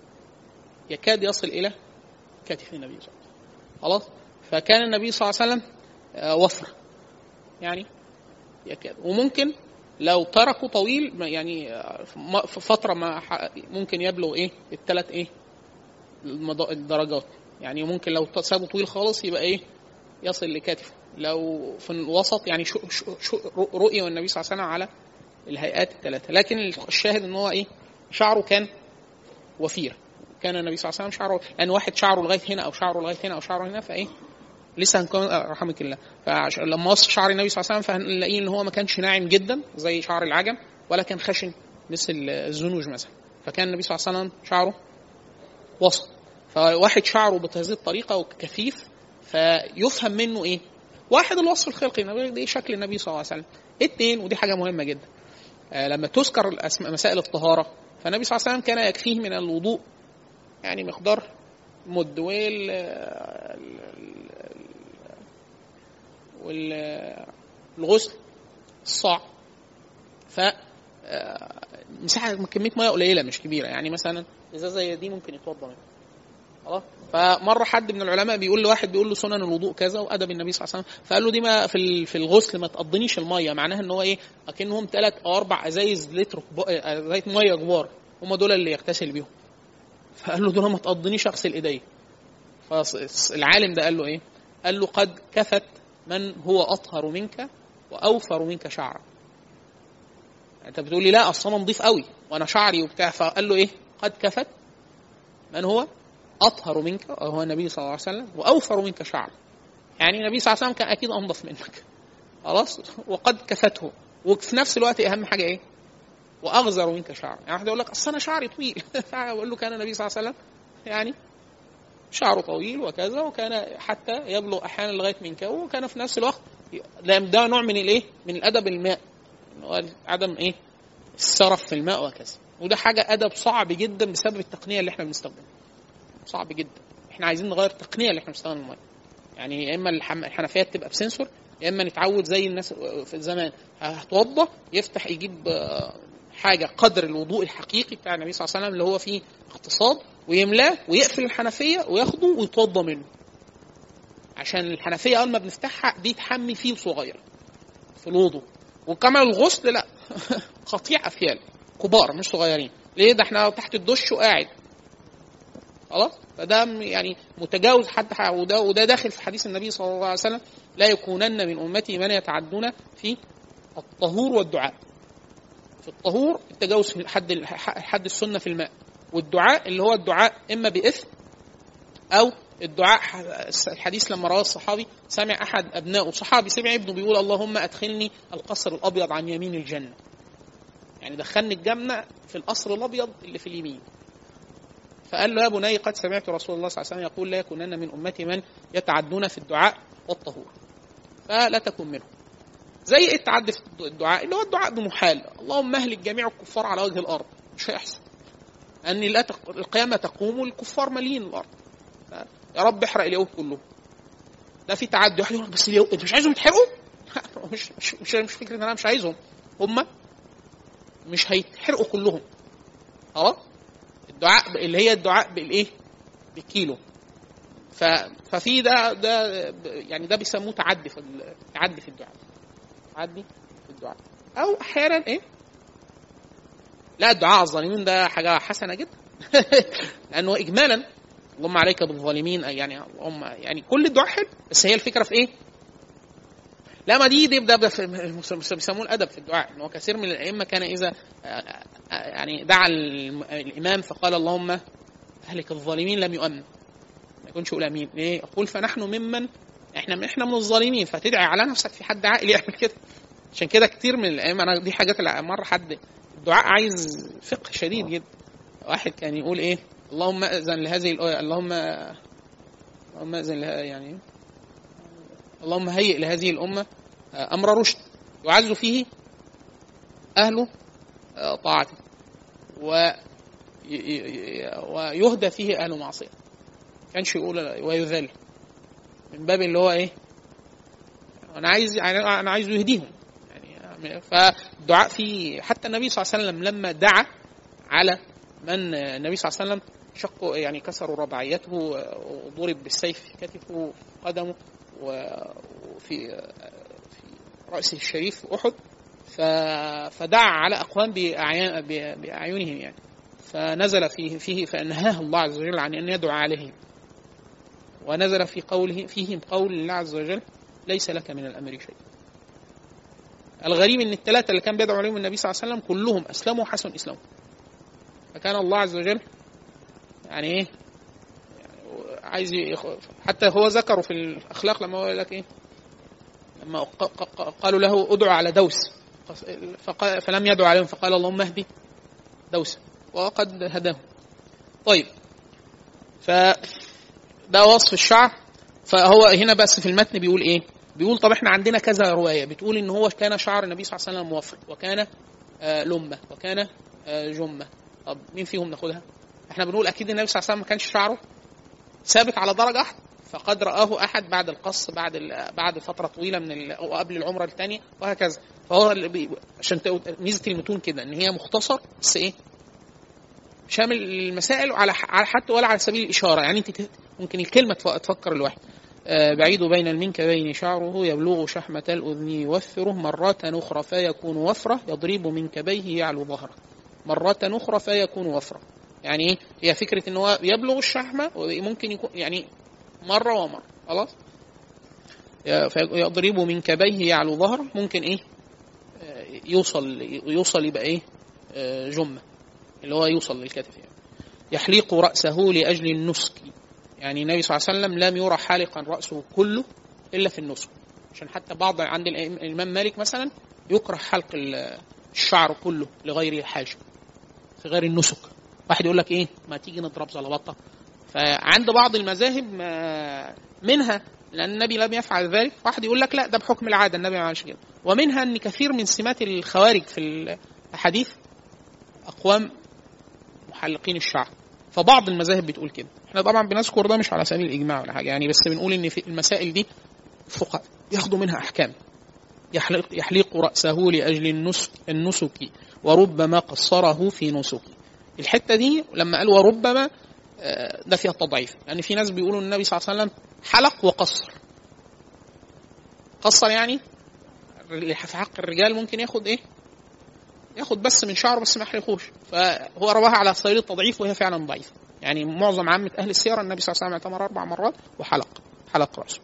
يكاد يصل الى كتف النبي صلى الله عليه وسلم خلاص فكان النبي صلى الله عليه وسلم وفر يعني يكاد وممكن لو تركوا طويل يعني في فتره ما ممكن يبلغ ايه الثلاث ايه الدرجات يعني ممكن لو سابه طويل خالص يبقى ايه يصل لكتفه لو في الوسط يعني شو شو شو رؤيه النبي صلى الله عليه وسلم على الهيئات الثلاثه لكن الشاهد ان هو ايه شعره كان وفير كان النبي صلى الله عليه وسلم شعره لان واحد شعره لغايه هنا او شعره لغايه هنا او شعره هنا فايه لسه هنكون رحمك الله فلما وصف شعر النبي صلى الله عليه وسلم فهنلاقيه ان هو ما كانش ناعم جدا زي شعر العجم ولا كان خشن مثل الزنوج مثلا فكان النبي صلى الله عليه وسلم شعره وسط فواحد شعره بهذه الطريقه وكثيف فيفهم منه ايه؟ واحد الوصف الخلقي دي شكل النبي صلى الله عليه وسلم اثنين ودي حاجه مهمه جدا آه لما تذكر مسائل الطهاره فالنبي صلى الله عليه وسلم كان يكفيه من الوضوء يعني مقدار مد وال والغسل الصاع ف مساحه كميه ميه قليله مش كبيره يعني مثلا ازازه زي دي ممكن يتوضا منها خلاص فمره حد من العلماء بيقول لواحد بيقول له سنن الوضوء كذا وادب النبي صلى الله عليه وسلم فقال له دي ما في في الغسل ما تقضنيش الميه معناها ان هو ايه اكنهم ثلاث او اربع ازايز لتر ازايز ميه كبار هم دول اللي يغتسل بيهم فقال له دول ما تقضنيش اغسل ايدي فالعالم ده قال له ايه قال له قد كفت من هو اطهر منك واوفر منك شعرا انت بتقول لي لا اصل انا نضيف قوي وانا شعري وبتاع فقال له ايه قد كفت من هو اطهر منك وهو النبي صلى الله عليه وسلم واوفر منك شعرا يعني النبي صلى الله عليه وسلم كان اكيد انظف منك خلاص وقد كفته وفي نفس الوقت اهم حاجه ايه واغزر منك شعرا يعني واحد يقول لك اصل انا شعري طويل اقول له كان النبي صلى الله عليه وسلم يعني شعره طويل وكذا وكان حتى يبلغ احيانا لغايه منكبه وكان في نفس الوقت ده نوع من الايه؟ من الادب الماء إن هو عدم ايه؟ السرف في الماء وكذا وده حاجه ادب صعب جدا بسبب التقنيه اللي احنا بنستخدمها صعب جدا احنا عايزين نغير التقنيه اللي احنا بنستخدمها الميه يعني يا اما الحم- الحنفيات تبقى بسنسور يا اما نتعود زي الناس في زمان هتوضى يفتح يجيب آه، حاجه قدر الوضوء الحقيقي بتاع النبي صلى الله عليه وسلم اللي هو فيه اقتصاد ويملاه ويقفل الحنفيه وياخده ويتوضى منه عشان الحنفيه اول ما بنفتحها دي تحمي فيه صغير في الوضوء وكمان الغسل لا قطيع افيال كبار مش صغيرين ليه ده احنا تحت الدش وقاعد خلاص فده م- يعني متجاوز حتى ح- وده وده داخل في حديث النبي صلى الله عليه وسلم لا يكونن من امتي من يتعدون في الطهور والدعاء في الطهور التجاوز في حد ال- ح- حد السنه في الماء والدعاء اللي هو الدعاء اما باثم او الدعاء ح- الحديث لما رواه الصحابي سمع احد ابنائه صحابي سمع ابنه بيقول اللهم ادخلني القصر الابيض عن يمين الجنه يعني دخلني الجنه في القصر الابيض اللي في اليمين فقال له يا بني قد سمعت رسول الله صلى الله عليه وسلم يقول لا يكونن من امتي من يتعدون في الدعاء والطهور فلا تكن منهم زي ايه التعدي في الدعاء اللي هو الدعاء بمحال اللهم اهلك جميع الكفار على وجه الارض مش هيحصل ان لا تق... القيامه تقوم والكفار مالين الارض ف... يا رب احرق اليهود كلهم ده في تعدي واحد يقول لك بس اليهود انت مش عايزهم يتحرقوا لا، مش مش مش, مش فكره ان انا مش عايزهم هم مش هيتحرقوا كلهم خلاص الدعاء ب- اللي هي الدعاء بالايه بالكيلو ف... ففي ده ده ب- يعني ده بيسموه تعدي في ال- تعدي في الدعاء تعدي في الدعاء او احيانا ايه لا الدعاء على الظالمين ده حاجه حسنه جدا لانه اجمالا اللهم عليك بالظالمين أي يعني اللهم يعني كل الدعاء حلو بس هي الفكره في ايه؟ لا ما دي دي ده ده في- بيسموه الادب في الدعاء ان هو كثير من الائمه كان اذا آه، آه، يعني دعا الم- الامام فقال اللهم اهلك الظالمين لم يؤمن ما يكونش يقول امين ليه؟ يقول فنحن ممن احنا احنا من الظالمين فتدعي على نفسك في حد عاقل يعمل كده عشان كده كتير من الائمه انا دي حاجات اللي مره حد الدعاء عايز فقه شديد جدا واحد كان يقول ايه اللهم اذن لهذه الآية اللهم اللهم اذن لها يعني اللهم هيئ لهذه الامه آه، امر رشد يعز فيه اهل آه، طاعته و ي- ي- ي- ويهدى فيه اهل معصيه كانش يقول ويذل من باب اللي هو ايه انا عايز يعني انا عايز يهديهم يعني فالدعاء فيه حتى النبي صلى الله عليه وسلم لما دعا على من النبي صلى الله عليه وسلم شقوا يعني كسروا رباعيته وضرب بالسيف في كتفه وفي قدمه و- وفي في رأسه الشريف في أحد ف- فدعا على أقوام بأعيان ب- بأعينهم يعني فنزل فيه فيه فنهاه الله عز وجل عن أن يدعو عليهم ونزل في قوله فيهم قول الله عز وجل ليس لك من الأمر شيء الغريب ان الثلاثه اللي كان بيدعو عليهم النبي صلى الله عليه وسلم كلهم اسلموا حسن اسلامهم فكان الله عز وجل يعني ايه يعني عايز يخ... حتى هو ذكره في الاخلاق لما هو يقول لك ايه لما ق... ق... قالوا له ادعو على دوس فقال... فلم يدعو عليهم فقال اللهم اهدي دوسا وقد هداهم طيب ف ده وصف الشعر فهو هنا بس في المتن بيقول ايه بيقول طب احنا عندنا كذا روايه بتقول ان هو كان شعر النبي صلى الله عليه وسلم موفر وكان آه لمه وكان آه جمه طب مين فيهم ناخدها احنا بنقول اكيد النبي صلى الله عليه وسلم ما كانش شعره ثابت على درجه واحده فقد رآه أحد بعد القص بعد ال- بعد فترة طويلة من ال... أو قبل العمرة الثانية وهكذا فهو اللي بي... عشان تقول- ميزة المتون كده إن هي مختصر بس إيه شامل المسائل على ح- على حتى ولا على سبيل الإشارة يعني أنت ت- ممكن الكلمة تف- تفكر الواحد آه، بعيد بين المنكبين شعره يبلغ شحمة الأذن يوفره مرة أخرى فيكون وفرة يضرب منكبيه يعلو ظهره مرة أخرى فيكون وفرة يعني إيه هي فكرة إن هو يبلغ الشحمة وممكن يكون يعني مرة ومرة خلاص ي- فيضرب منكبيه يعلو ظهره ممكن إيه آه، يوصل يوصل يبقى إيه آه، جمة اللي هو يوصل للكتف يعني يحلق رأسه لأجل النسك يعني النبي صلى الله عليه وسلم لم يرى حالقا رأسه كله إلا في النسك عشان حتى بعض عند الإمام- الإمام مالك مثلا يكره حلق ال- الشعر كله لغير حاجة في غير النسك واحد يقول لك ايه ما تيجي نضرب زلبطه فعند بعض المذاهب ما- منها لان النبي لم يفعل ذلك واحد يقول لك لا ده بحكم العاده النبي ما عملش كده ومنها ان كثير من سمات الخوارج في الاحاديث اقوام محلقين الشعر فبعض المذاهب بتقول كده احنا طبعا بنذكر ده مش على سبيل الاجماع ولا حاجه يعني بس بنقول ان في المسائل دي الفقهاء ياخدوا منها احكام يحلق, يحلق راسه لاجل النسك النسك وربما قصره في نسك الحته دي لما قال وربما آه، ده فيها تضعيف لان يعني في ناس بيقولوا النبي صلى الله عليه وسلم حلق وقصر قصر يعني اللي في حق الرجال ممكن ياخد ايه ياخد بس من شعره بس ما يحلقوش فهو رواها على سبيل التضعيف وهي فعلا ضعيفه يعني معظم عامه اهل السيره النبي صلى الله عليه وسلم اعتمر اربع مرات وحلق حلق راسه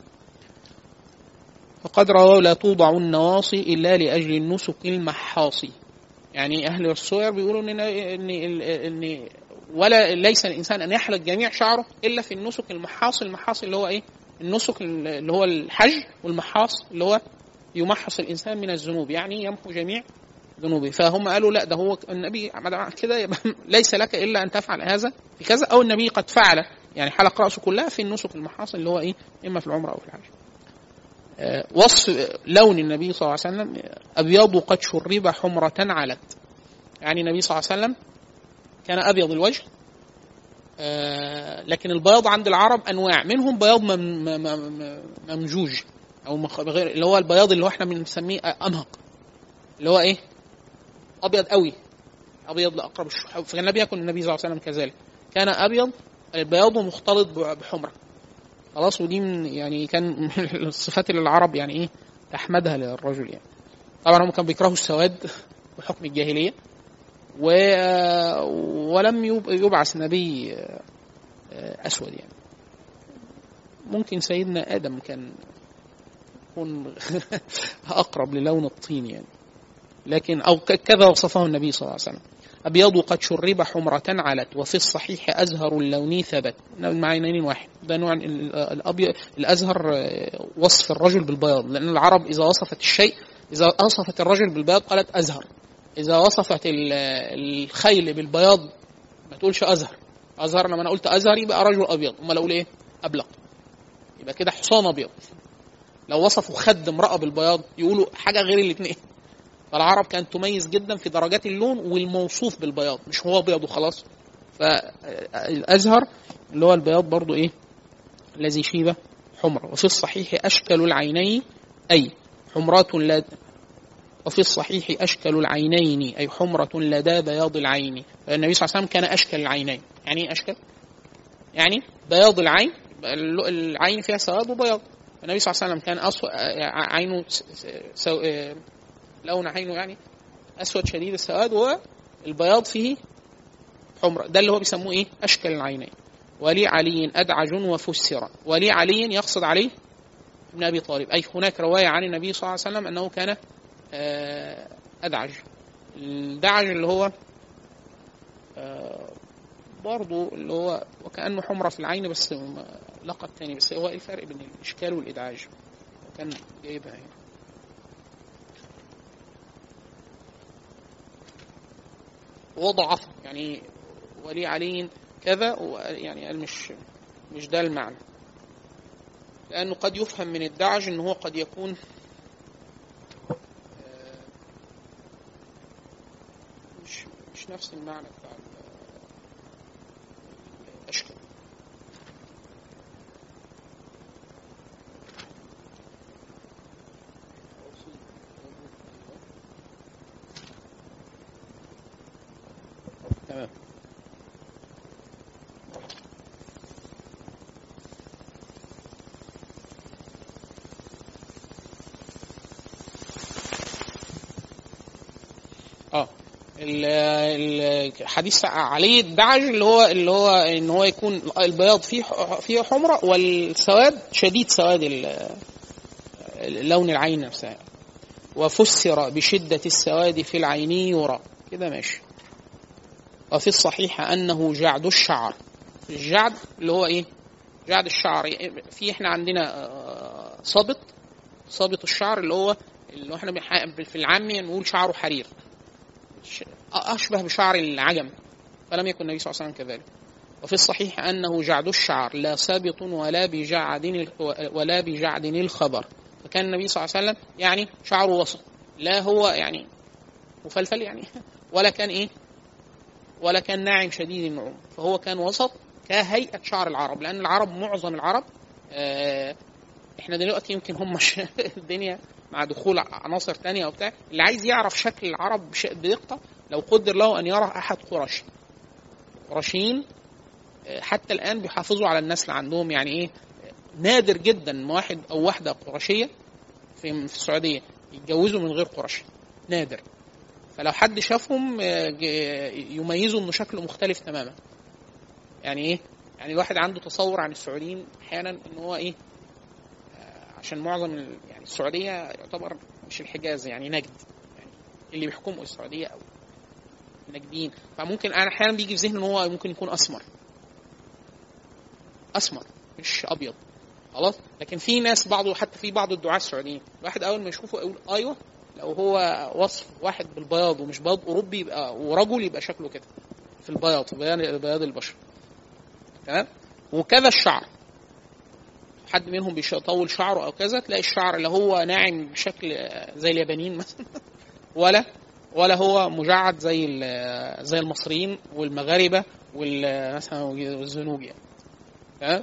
فقد رواه لا توضع النواصي الا لاجل النسك المحاصي يعني اهل السير بيقولوا ان ان ان ولا ليس الانسان ان يحلق جميع شعره الا في النسك المحاص المحاص اللي هو ايه النسك اللي هو الحج والمحاص اللي هو يمحص الانسان من الذنوب يعني يمحو جميع ذنوبه فهم قالوا لا ده هو النبي عمل كده يبقى ليس لك الا ان تفعل هذا في كذا او النبي قد فعل يعني حلق راسه كلها في النسك المحاص اللي هو ايه اما في العمره او في الحج آه، وصف لون النبي صلى الله عليه وسلم ابيض قد شرب حمره علت يعني النبي صلى الله عليه وسلم كان ابيض الوجه آه، لكن البياض عند العرب انواع منهم بياض مم- مم- مم- ممجوج او مخ- غير اللي هو البياض اللي هو احنا بنسميه امهق اللي هو ايه ابيض قوي ابيض لاقرب الشح فكان لم يكن النبي صلى الله عليه وسلم كذلك كان ابيض بياضه مختلط ب- بحمره خلاص ودي من يعني كان من الصفات اللي العرب يعني ايه تحمدها للرجل يعني طبعا هم كانوا بيكرهوا السواد بحكم الجاهليه و... ولم يب- يبعث نبي اسود يعني ممكن سيدنا ادم كان يكون اقرب للون الطين يعني لكن او ك- كذا وصفه النبي صلى الله عليه وسلم ابيض قد شرب حمرة علت وفي الصحيح ازهر اللون ثبت المعنيين واحد ده نوع ال- الابيض الازهر آه، وصف الرجل بالبياض لان العرب اذا وصفت الشيء اذا وصفت الرجل بالبياض قالت ازهر اذا وصفت ال- الخيل بالبياض ما تقولش ازهر ازهر لما انا قلت ازهر يبقى رجل ابيض امال اقول ايه ابلق يبقى كده حصان ابيض لو وصفوا خد امراه بالبياض يقولوا حاجه غير الاثنين فالعرب كانت تميز جدا في درجات اللون والموصوف بالبياض مش هو ابيض وخلاص فالازهر اللي هو البياض برضو ايه الذي شيبه حمرة وفي الصحيح اشكل العينين اي حمرات لا وفي الصحيح أشكل العينين أي حمرة لدى بياض العين النبي صلى الله عليه وسلم كان أشكل العينين يعني إيه أشكل؟ يعني بياض العين العين فيها سواد وبياض النبي صلى الله عليه وسلم كان أسود عينه سو... لون عينه يعني أسود شديد السواد والبياض فيه حمرة ده اللي هو بيسموه إيه؟ أشكل العينين ولي علي أدعج وفسر ولي علي يقصد عليه ابن أبي طالب أي هناك رواية عن النبي صلى الله عليه وسلم أنه كان أدعج الدعج اللي هو برضه اللي هو وكأنه حمرة في العين بس لقب تاني بس هو ايه الفرق بين الإشكال والإدعاج وكان جايبها يعني وضعف يعني ولي علي كذا يعني قال مش مش ده المعنى لأنه قد يفهم من الدعج إن هو قد يكون مش مش نفس المعنى بتاع الأشكال تمام اه الحديث عليه الدعج اللي هو اللي هو ان هو يكون البياض فيه فيه حمرة والسواد شديد سواد لون العين نفسها وفسر بشدة السواد في العين يرى كده ماشي وفي الصحيح انه جعد الشعر الجعد اللي هو ايه جعد الشعر في احنا عندنا آه، صبط صابط الشعر اللي هو اللي احنا بنح- في العامي نقول شعره حرير ش- اشبه بشعر العجم فلم يكن النبي صلى الله عليه وسلم كذلك وفي الصحيح انه جعد الشعر لا سابط ولا بجعد ال- ولا بجعد الخبر فكان النبي صلى الله عليه وسلم يعني شعره وسط لا هو يعني مفلفل يعني ولا كان ايه ولا كان ناعم شديد النعوم فهو كان وسط كهيئه شعر العرب لان العرب معظم العرب آه احنا دلوقتي يمكن هم مش الدنيا مع دخول عناصر تانية وبتاع اللي عايز يعرف شكل العرب بش- بدقة لو قدر له أن يرى أحد قرش قرشيين آه، حتى الآن بيحافظوا على النسل عندهم يعني إيه آه، نادر جدا ما واحد أو واحدة قرشية في في السعودية يتجوزوا من غير قرشي نادر فلو حد شافهم آه، ج- يميزوا انه شكله مختلف تماما يعني ايه يعني الواحد عنده تصور عن السعوديين احيانا ان هو ايه آه، عشان معظم ال- يعني السعوديه يعتبر مش الحجاز يعني نجد يعني اللي بيحكموا السعوديه او نجدين فممكن انا احيانا بيجي في ذهني ان هو ممكن يكون اسمر اسمر مش ابيض خلاص لكن في ناس بعض حتى في بعض الدعاة السعوديين الواحد اول ما يشوفه يقول ايوه لو هو وصف واحد بالبياض ومش بياض اوروبي يبقى ورجل يبقى شكله كده في البياض في بيان بياض البشر تمام وكذا الشعر حد منهم بيطول شعره او كذا تلاقي الشعر لا هو ناعم بشكل آه، زي اليابانيين مثلا ولا ولا هو مجعد زي ال- زي المصريين والمغاربه وال- مثلا والزنوج يعني تمام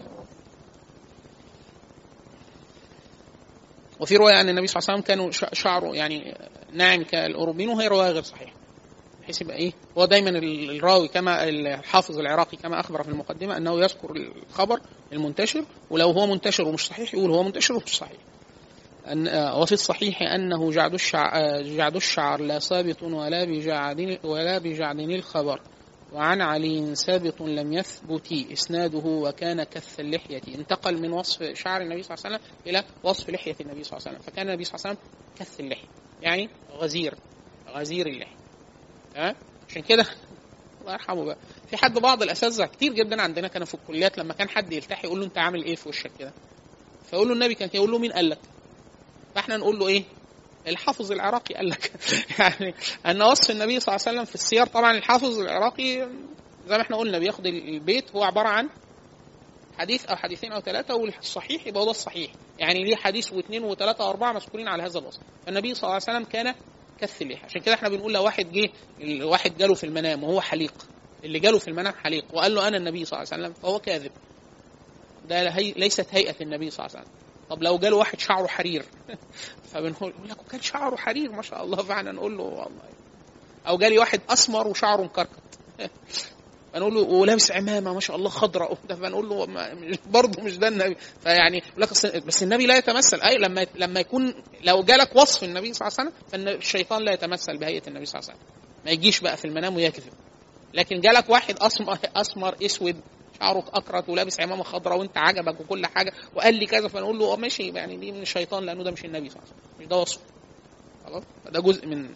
وفي روايه ان النبي صلى الله عليه وسلم كانوا ش- شعره يعني ناعم كالاوروبيين وهي روايه غير صحيحه بحيث يبقى ايه هو دايما ال- الراوي كما الحافظ العراقي كما اخبر في المقدمه انه يذكر الخبر المنتشر ولو هو منتشر ومش صحيح يقول هو منتشر ومش صحيح أن آه، وفي الصحيح انه جعد الشعر آه، جعد الشعر لا ثابت ولا بجعد ولا بجعد الخبر وعن علي ثابت لم يثبت اسناده وكان كث اللحيه انتقل من وصف شعر النبي صلى الله عليه وسلم الى وصف لحيه النبي صلى الله عليه وسلم فكان النبي صلى الله عليه وسلم كث اللحيه يعني غزير غزير اللحيه تمام عشان كده الله يرحمه بقى في حد بعض الاساتذه كتير جدا عندنا كانوا في الكليات لما كان حد يلتحي يقول له انت عامل ايه في وشك كده فيقول له النبي كان يقول له مين قال لك فاحنا نقول له ايه الحافظ العراقي قال لك يعني ان وصف النبي صلى الله عليه وسلم في السير طبعا الحافظ العراقي زي ما احنا قلنا بياخد البيت هو عباره عن حديث او حديثين او ثلاثه والصحيح يبقى هو ده الصحيح يعني ليه حديث واثنين وثلاثه واربعه مذكورين على هذا الوصف فالنبي صلى الله عليه وسلم كان كث اللحى عشان كده احنا بنقول لو واحد جه الواحد جاله في المنام وهو حليق اللي جاله في المنام حليق وقال له انا النبي صلى الله عليه وسلم فهو كاذب ده هي ليست هيئه النبي صلى الله عليه وسلم طب لو جاله واحد شعره حرير فبنقول يقول لك وكان شعره حرير ما شاء الله فعلا نقول له والله او جالي واحد اسمر وشعره مكركت فنقول له ولابس عمامه ما شاء الله خضراء وبتاع، فنقول له ما- برضه مش ده النبي فيعني يقول لك أصل- بس النبي لا يتمثل اي لما لما يكون لو جالك وصف النبي صلى الله عليه وسلم فالشيطان لا يتمثل بهيئه النبي صلى الله عليه وسلم ما يجيش بقى في المنام ويكذب لكن جالك واحد اسمر اسمر اسود شعره اكرت ولابس عمامه خضراء وانت عجبك وكل حاجه وقال لي كذا فنقول له اه ماشي يعني دي من الشيطان لانه ده مش النبي صلى الله عليه وسلم مش ده وصفه خلاص ده جزء من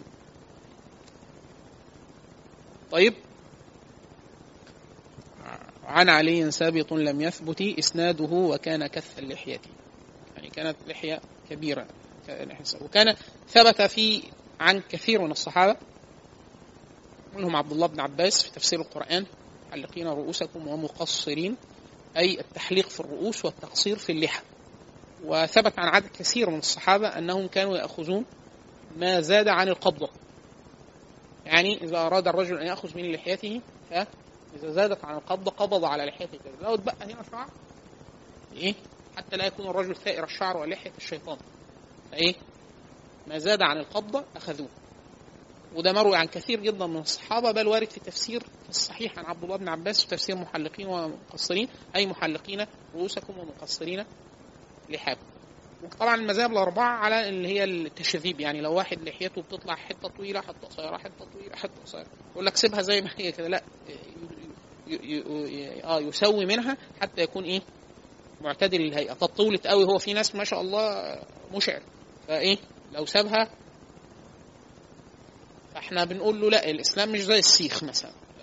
طيب عن علي ثابت لم يثبت اسناده وكان كث اللحيه يعني كانت لحيه كبيره وكان ثبت في عن كثير من الصحابه منهم عبد الله بن عباس في تفسير القرآن محلقين رؤوسكم ومقصرين أي التحليق في الرؤوس والتقصير في اللحى وثبت عن عدد كثير من الصحابة أنهم كانوا يأخذون ما زاد عن القبضة يعني إذا أراد الرجل أن يأخذ من لحيته فإذا زادت عن القبضة قبض على لحيته كده لو اتبقى هنا شعر إيه حتى لا يكون الرجل ثائر الشعر ولحية الشيطان فإيه ما زاد عن القبضة أخذوه وده مروي عن كثير جدا من الصحابة بل وارد في تفسير في الصحيح عن عبد الله بن عباس في تفسير محلقين ومقصرين أي محلقين رؤوسكم ومقصرين لحاكم وطبعا المذاهب الأربعة على اللي هي التشذيب يعني لو واحد لحيته بتطلع حتة طويلة حتة قصيرة حتة طويلة حتة قصيرة يقول لك سيبها زي ما هي كده لا ي- ي- ي- اه يسوي منها حتى يكون ايه معتدل الهيئة طب طولت قوي هو في ناس ما شاء الله مشعر فايه لو سابها فاحنا بنقول له لا الاسلام مش زي السيخ مثلا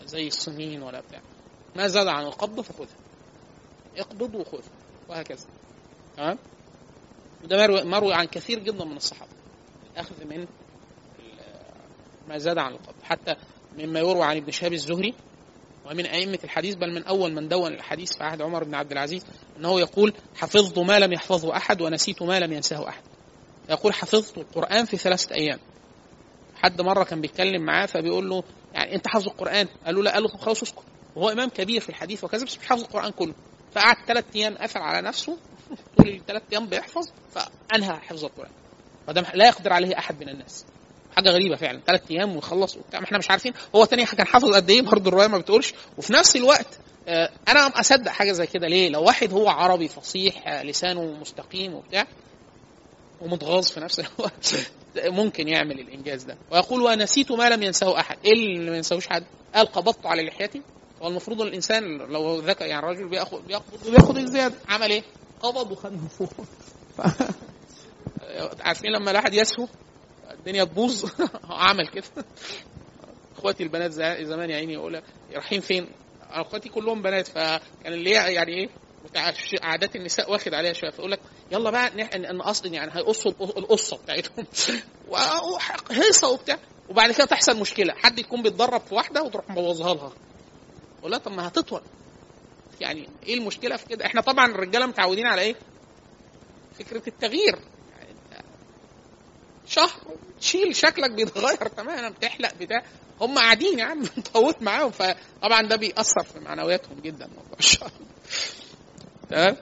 زي الصينيين ولا بتاع ما زاد عن القبض فخذها اقبض وخذ وهكذا تمام وده مروي, مروي عن كثير جدا من الصحابه الاخذ من ال- ما زاد عن القبض حتى مما يروى عن ابن شهاب الزهري ومن أئمة الحديث بل من أول من دون الحديث في عهد عمر بن عبد العزيز أنه يقول حفظت ما لم يحفظه أحد ونسيت ما لم ينساه أحد يقول حفظت القرآن في ثلاثة أيام حد مرة كان بيتكلم معاه فبيقول له يعني أنت حافظ القرآن قال له لا قال له طب خلاص اسكت وهو إمام كبير في الحديث وكذا بس مش حافظ القرآن كله فقعد ثلاث أيام قفل على نفسه طول الثلاث أيام بيحفظ فأنهى حفظ القرآن فده لا يقدر عليه أحد من الناس حاجه غريبه فعلا ثلاث ايام ويخلص وبتاع ما احنا مش عارفين هو تاني كان حافظ قد ايه برضه الروايه ما بتقولش وفي نفس الوقت آه، انا اصدق حاجه زي كده ليه لو واحد هو عربي فصيح آه، لسانه مستقيم وبتاع ومتغاظ في نفس الوقت ممكن يعمل الانجاز ده ويقول ونسيت ما لم ينساه احد ايه اللي ما ينساهوش حد قال قبضت على لحيتي والمفروض ان الانسان لو ذكى يعني الراجل بياخد بياخد وبياخد الزياده عمل ايه؟ قبض وخد من فوق عارفين لما الواحد يسهو الدنيا تبوظ عمل كده اخواتي البنات زي- زمان يا عيني يقول رايحين فين؟ أنا اخواتي كلهم بنات فكان اللي هي يعني ايه بتاع ش- عادات النساء واخد عليها شويه فيقول لك يلا بقى نح- ان اصل يعني هيقصوا الق- القصه بتاعتهم و- وح- هيصه وبتاع وبعد كده تحصل مشكله حد يكون بيتدرب في واحده وتروح مبوظها لها اقول لها طب ما هتطول يعني ايه المشكله في كده؟ احنا طبعا الرجاله متعودين على ايه؟ فكره التغيير يعني أنت شهر تشيل شكلك بيتغير تماما بتحلق بتاع هم قاعدين يا عم طولت معاهم فطبعا ده بيأثر في معنوياتهم جدا موضوع الشهر تمام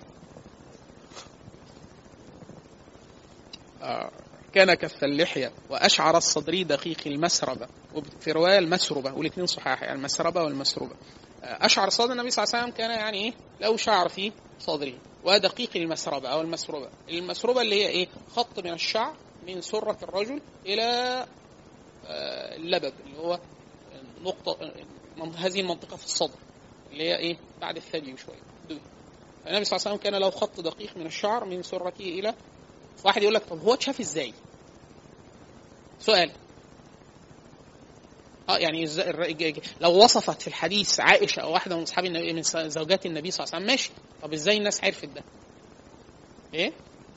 آه، كان كف اللحية وأشعر الصدر دقيق المسربة وفي رواية المسربة والاثنين صحاح يعني المسربة والمسربة آه، أشعر صدر النبي صلى الله عليه وسلم كان يعني إيه له شعر في صدره ودقيق المسربة أو المسربة المسربة اللي هي إيه خط من الشعر من سرة الرجل إلى آه، اللبب اللي هو نقطة من- هذه المنطقة في الصدر اللي هي إيه بعد الثدي بشوية دول. فالنبي صلى الله عليه وسلم كان له خط دقيق من الشعر من سرته إلى واحد يقول لك طب هو اتشاف ازاي؟ سؤال اه يعني إز- الر- ج- ج- لو وصفت في الحديث عائشه او واحده من اصحاب النبي من س- زوجات النبي صلى الله عليه وسلم ماشي طب ازاي الناس عرفت ده؟ ايه؟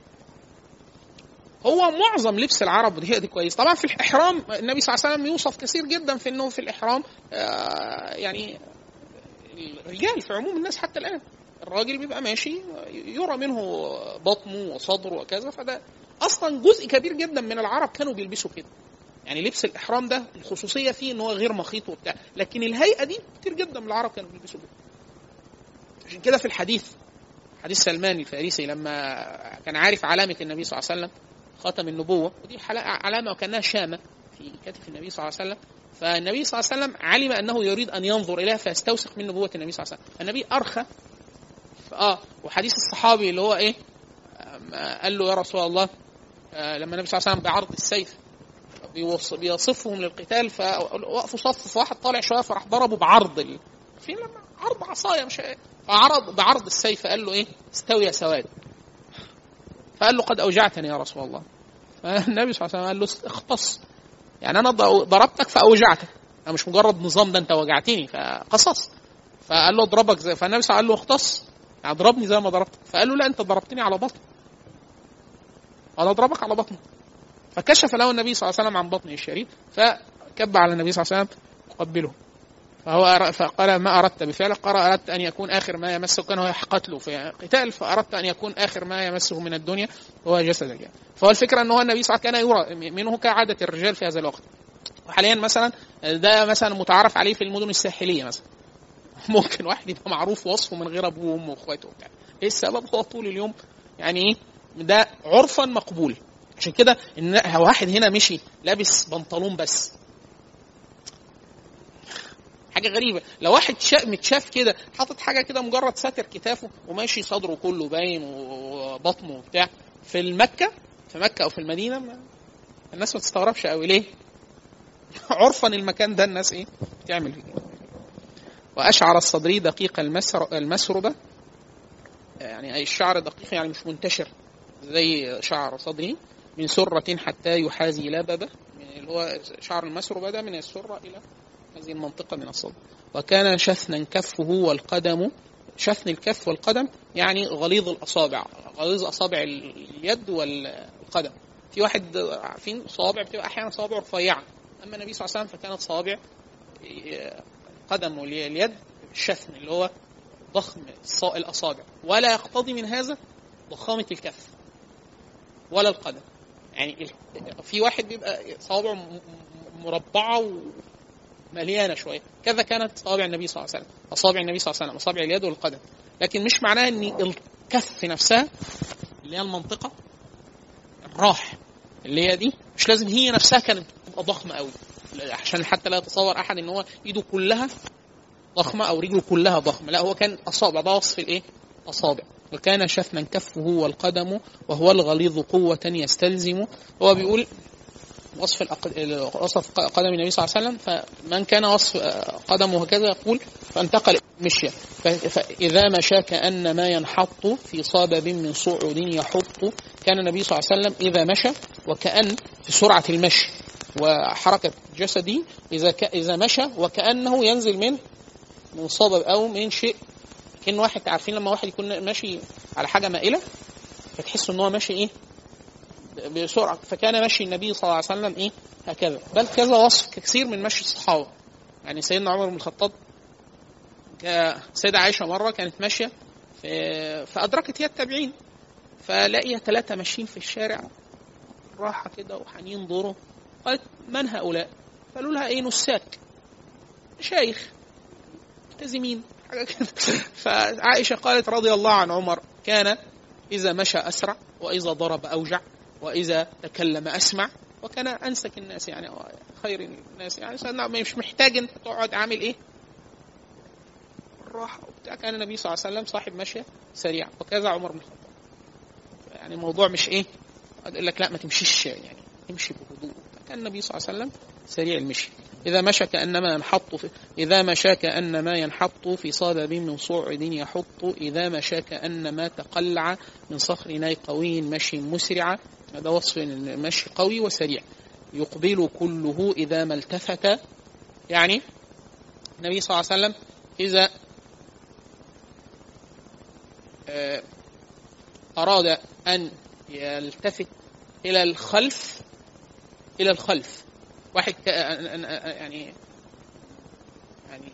هو معظم لبس العرب دي دي كويس طبعا في الاحرام النبي صلى الله عليه وسلم يوصف كثير جدا في انه في الاحرام آه يعني الرجال في عموم الناس حتى الان الراجل بيبقى ماشي يرى منه بطنه وصدره وكذا فده اصلا جزء كبير جدا من العرب كانوا بيلبسوا كده يعني لبس الاحرام ده الخصوصيه فيه ان هو غير مخيط وبتاع لكن الهيئه دي كتير جدا من العرب كانوا بيلبسوا كده عشان كده في الحديث حديث سلمان الفارسي لما كان عارف علامه النبي صلى الله عليه وسلم خاتم النبوه ودي حلا- علامه وكانها شامه في كتف النبي صلى الله عليه وسلم فالنبي صلى الله عليه وسلم علم انه يريد ان ينظر اليها فيستوثق من نبوه النبي صلى الله عليه وسلم النبي ارخى اه وحديث الصحابي اللي هو ايه آم، آه، قال له يا رسول الله آه، لما النبي صلى الله عليه وسلم بعرض السيف بيوص- بيصفهم للقتال فوقفوا صف فواحد طالع شويه فراح ضربه بعرض ال... في لما عرض عصايه مش فعرض بعرض السيف قال له ايه استوي يا سواد فقال له قد اوجعتني يا رسول الله فالنبي صلى الله عليه وسلم قال له اختص يعني انا ض- ضربتك فاوجعتك انا مش مجرد نظام ده انت وجعتني فقصص فقال له اضربك زي فالنبي صلى الله عليه وسلم قال له اختص يعني اضربني زي ما ضربتك فقال له لا انت ضربتني على بطن انا اضربك على بطنك فكشف له النبي صلى الله عليه وسلم عن بطنه الشريف فكب على النبي صلى الله عليه وسلم يقبله فهو أر- فقال ما اردت بفعله قال اردت ان يكون اخر ما يمسه كان هو قتله في قتال فاردت ان يكون اخر ما يمسه من الدنيا هو جسدك يعني. فهو الفكره ان هو النبي صلى الله عليه وسلم كان يرى منه كعاده الرجال في هذا الوقت وحاليا مثلا ده مثلا متعارف عليه في المدن الساحليه مثلا ممكن واحد يبقى معروف وصفه من غير ابوه وامه واخواته وبتاع ايه السبب هو طول اليوم يعني ايه ده عرفا مقبول عشان كده ان واحد هنا مشي لابس بنطلون بس حاجه غريبه لو واحد شا... متشاف كده حاطط حاجه كده مجرد ساتر كتافه وماشي صدره كله باين وبطنه وبتاع في المكه في مكه او في المدينه ما... الناس ما تستغربش قوي ليه عرفا المكان ده الناس ايه بتعمل فيه كده. واشعر الصدري دقيق المسر... المسربه يعني أي الشعر دقيق يعني مش منتشر زي شعر صدري من سرة حتى يحاذي لببة من اللي هو شعر المسربة ده من السرة إلى هذه المنطقة من الصدر وكان شثنا كفه والقدم شثن الكف والقدم يعني غليظ الأصابع غليظ أصابع اليد والقدم في واحد عارفين صوابع بتبقى أحيانا صوابع رفيعة أما النبي صلى الله عليه وسلم فكانت صوابع القدم واليد الشثن اللي هو ضخم الأصابع ولا يقتضي من هذا ضخامة الكف ولا القدم يعني في واحد بيبقى صوابعه مربعة ومليانة شوية كذا كانت صوابع النبي صلى الله عليه وسلم أصابع النبي صلى الله عليه وسلم أصابع اليد والقدم لكن مش معناه أن الكف نفسها اللي هي المنطقة الراح اللي هي دي مش لازم هي نفسها كانت تبقى ضخمة قوي عشان حتى لا يتصور أحد أن هو إيده كلها ضخمة أو رجله كلها ضخمة لا هو كان أصابع ده وصف الإيه؟ أصابع وكان شثما كفه والقدم وهو الغليظ قوة يستلزم هو بيقول وصف الأق... وصف قدم النبي صلى الله عليه وسلم فمن كان وصف قدمه هكذا يقول فانتقل مشيا فإذا مشى كأن ما ينحط في صابب من صعود يحط كان النبي صلى الله عليه وسلم إذا مشى وكأن في سرعة المشي وحركة جسدي إذا ك... إذا مشى وكأنه ينزل من من صابب أو من شيء كان واحد عارفين لما واحد يكون ماشي على حاجة مائلة فتحس إن هو ماشي إيه بسرعة فكان مشي النبي صلى الله عليه وسلم إيه هكذا بل كذا وصف كثير من مشي الصحابة يعني سيدنا عمر بن الخطاب سيدة عائشة مرة كانت ماشية فأدركت هي التابعين فلاقيها ثلاثة ماشيين في الشارع راحة كده وحنين دوره قالت من هؤلاء؟ قالوا لها ايه نساك شيخ ملتزمين حاجة كده فعائشة قالت رضي الله عن عمر كان إذا مشى أسرع وإذا ضرب أوجع وإذا تكلم أسمع وكان أنسك الناس يعني خير الناس يعني مش محتاج أنت تقعد عامل إيه الراحة وبتاع كان النبي صلى الله عليه وسلم صاحب مشية سريع وكذا عمر بن الخطاب يعني الموضوع مش إيه يقول لك لا ما تمشيش يعني امشي بهدوء كان النبي صلى الله عليه وسلم سريع المشي إذا مشى كأنما ينحط في إذا مشى كأنما ينحط في صدب من صعد يحط إذا مشى كأنما تقلع من صخر ناي قوي مشي مسرع هذا وصف المشي قوي وسريع يقبل كله إذا ما التفت يعني النبي صلى الله عليه وسلم إذا أراد أن يلتفت إلى الخلف إلى الخلف واحد يعني يعني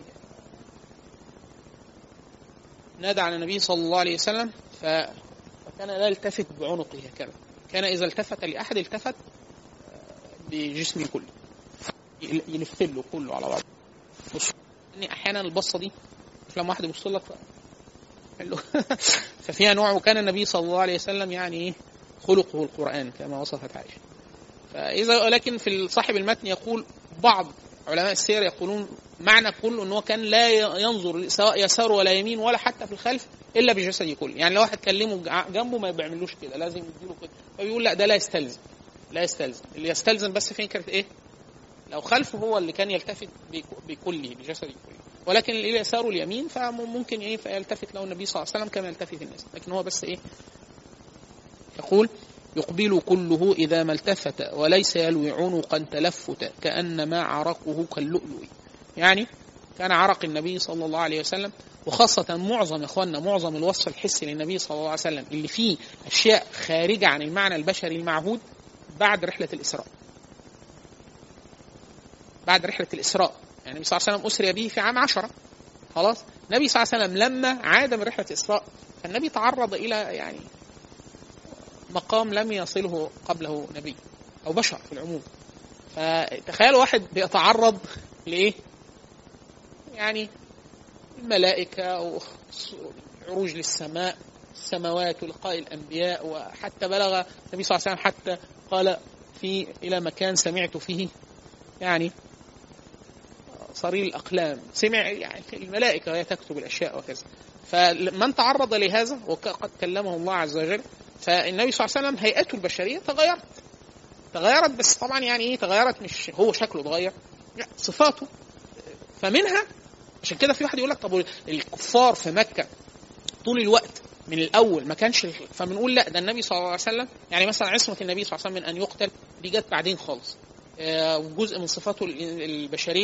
نادى على النبي صلى الله عليه وسلم فكان لا يلتفت بعنقه هكذا كان إذا التفت لأحد التفت بجسمه كله يلف له كله على بعضه بص إني أحيانا البصة دي لما واحد يبص لك حلو ففيها نوع وكان النبي صلى الله عليه وسلم يعني ايه خلقه القرآن كما وصفت عائشة فإذا ولكن في صاحب المتن يقول بعض علماء السير يقولون معنى كله ان هو كان لا ينظر سواء يسار ولا يمين ولا حتى في الخلف الا بجسده كله يعني لو واحد كلمه جنبه ما بيعملوش كده لازم يديله كده فبيقول لا ده لا يستلزم لا يستلزم اللي يستلزم بس فكره ايه لو خلفه هو اللي كان يلتفت بكله بجسده كله ولكن اللي يساره اليمين فممكن ايه فيلتفت له النبي صلى الله عليه وسلم كما يلتفت الناس لكن هو بس ايه يقول يقبل كله إذا ما التفت وليس يلوي عنقا تلفتا كأنما عرقه كاللؤلؤ يعني كان عرق النبي صلى الله عليه وسلم وخاصة معظم يا اخواننا معظم الوصف الحسي للنبي صلى الله عليه وسلم اللي فيه أشياء خارجة عن المعنى البشري المعهود بعد رحلة الإسراء بعد رحلة الإسراء يعني النبي صلى الله عليه وسلم أسري به في عام عشرة خلاص النبي صلى الله عليه وسلم لما عاد من رحلة الإسراء فالنبي تعرض إلى يعني مقام لم يصله قبله نبي أو بشر في العموم فتخيل واحد بيتعرض لإيه يعني الملائكة أو عروج للسماء السماوات ولقاء الأنبياء وحتى بلغ النبي صلى الله عليه وسلم حتى قال في إلى مكان سمعت فيه يعني صرير الأقلام سمع يعني الملائكة وهي تكتب الأشياء وكذا فمن تعرض لهذا وقد كلمه الله عز وجل فالنبي صلى الله عليه وسلم هيئته البشرية تغيرت تغيرت بس طبعا يعني ايه تغيرت مش هو شكله اتغير لا صفاته فمنها عشان كده في واحد يقول لك طب الكفار في مكة طول الوقت من الاول ما كانش فبنقول لا ده النبي صلى الله عليه وسلم يعني مثلا عصمه النبي صلى الله عليه وسلم من ان يقتل دي جت بعدين خالص وجزء من صفاته البشريه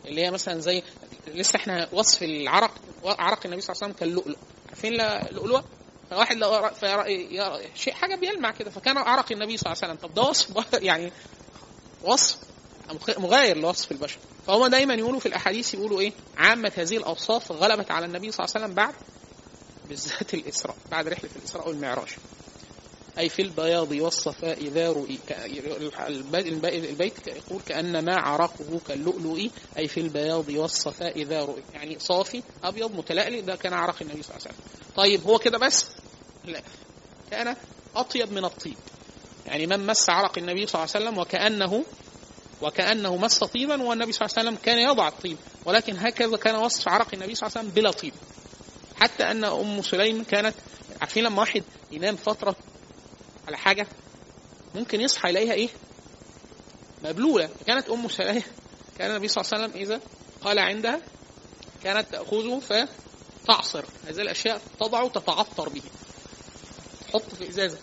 اللي هي مثلا زي لسه احنا وصف العرق عرق النبي صلى الله عليه وسلم كاللؤلؤ عارفين اللؤلؤ فواحد لو رأى فيرى شيء حاجه بيلمع كده فكان عرق النبي صلى الله عليه وسلم طب ده وصف يعني وصف مغاير لوصف البشر فهم دايما يقولوا في الاحاديث يقولوا ايه عامه هذه الاوصاف غلبت على النبي صلى الله عليه وسلم بعد بالذات الاسراء بعد رحله الاسراء والمعراج أي في البياض والصفاء ذا رؤي البيت يقول كأنما عرقه كاللؤلؤ أي في البياض والصفاء ذا رؤي يعني صافي أبيض متلألئ ده كان عرق النبي صلى الله عليه وسلم طيب هو كده بس لا كان أطيب من الطيب يعني من مس عرق النبي صلى الله عليه وسلم وكأنه وكأنه مس طيبا والنبي صلى الله عليه وسلم كان يضع الطيب ولكن هكذا كان وصف عرق النبي صلى الله عليه وسلم بلا طيب حتى أن أم سليم كانت عارفين لما واحد ينام فترة على حاجة ممكن يصحى يلاقيها إيه مبلولة كانت أم سليم كان النبي صلى الله عليه وسلم إذا قال عندها كانت تأخذه فتعصر هذه الأشياء تضع تتعطر به تحط في إزازة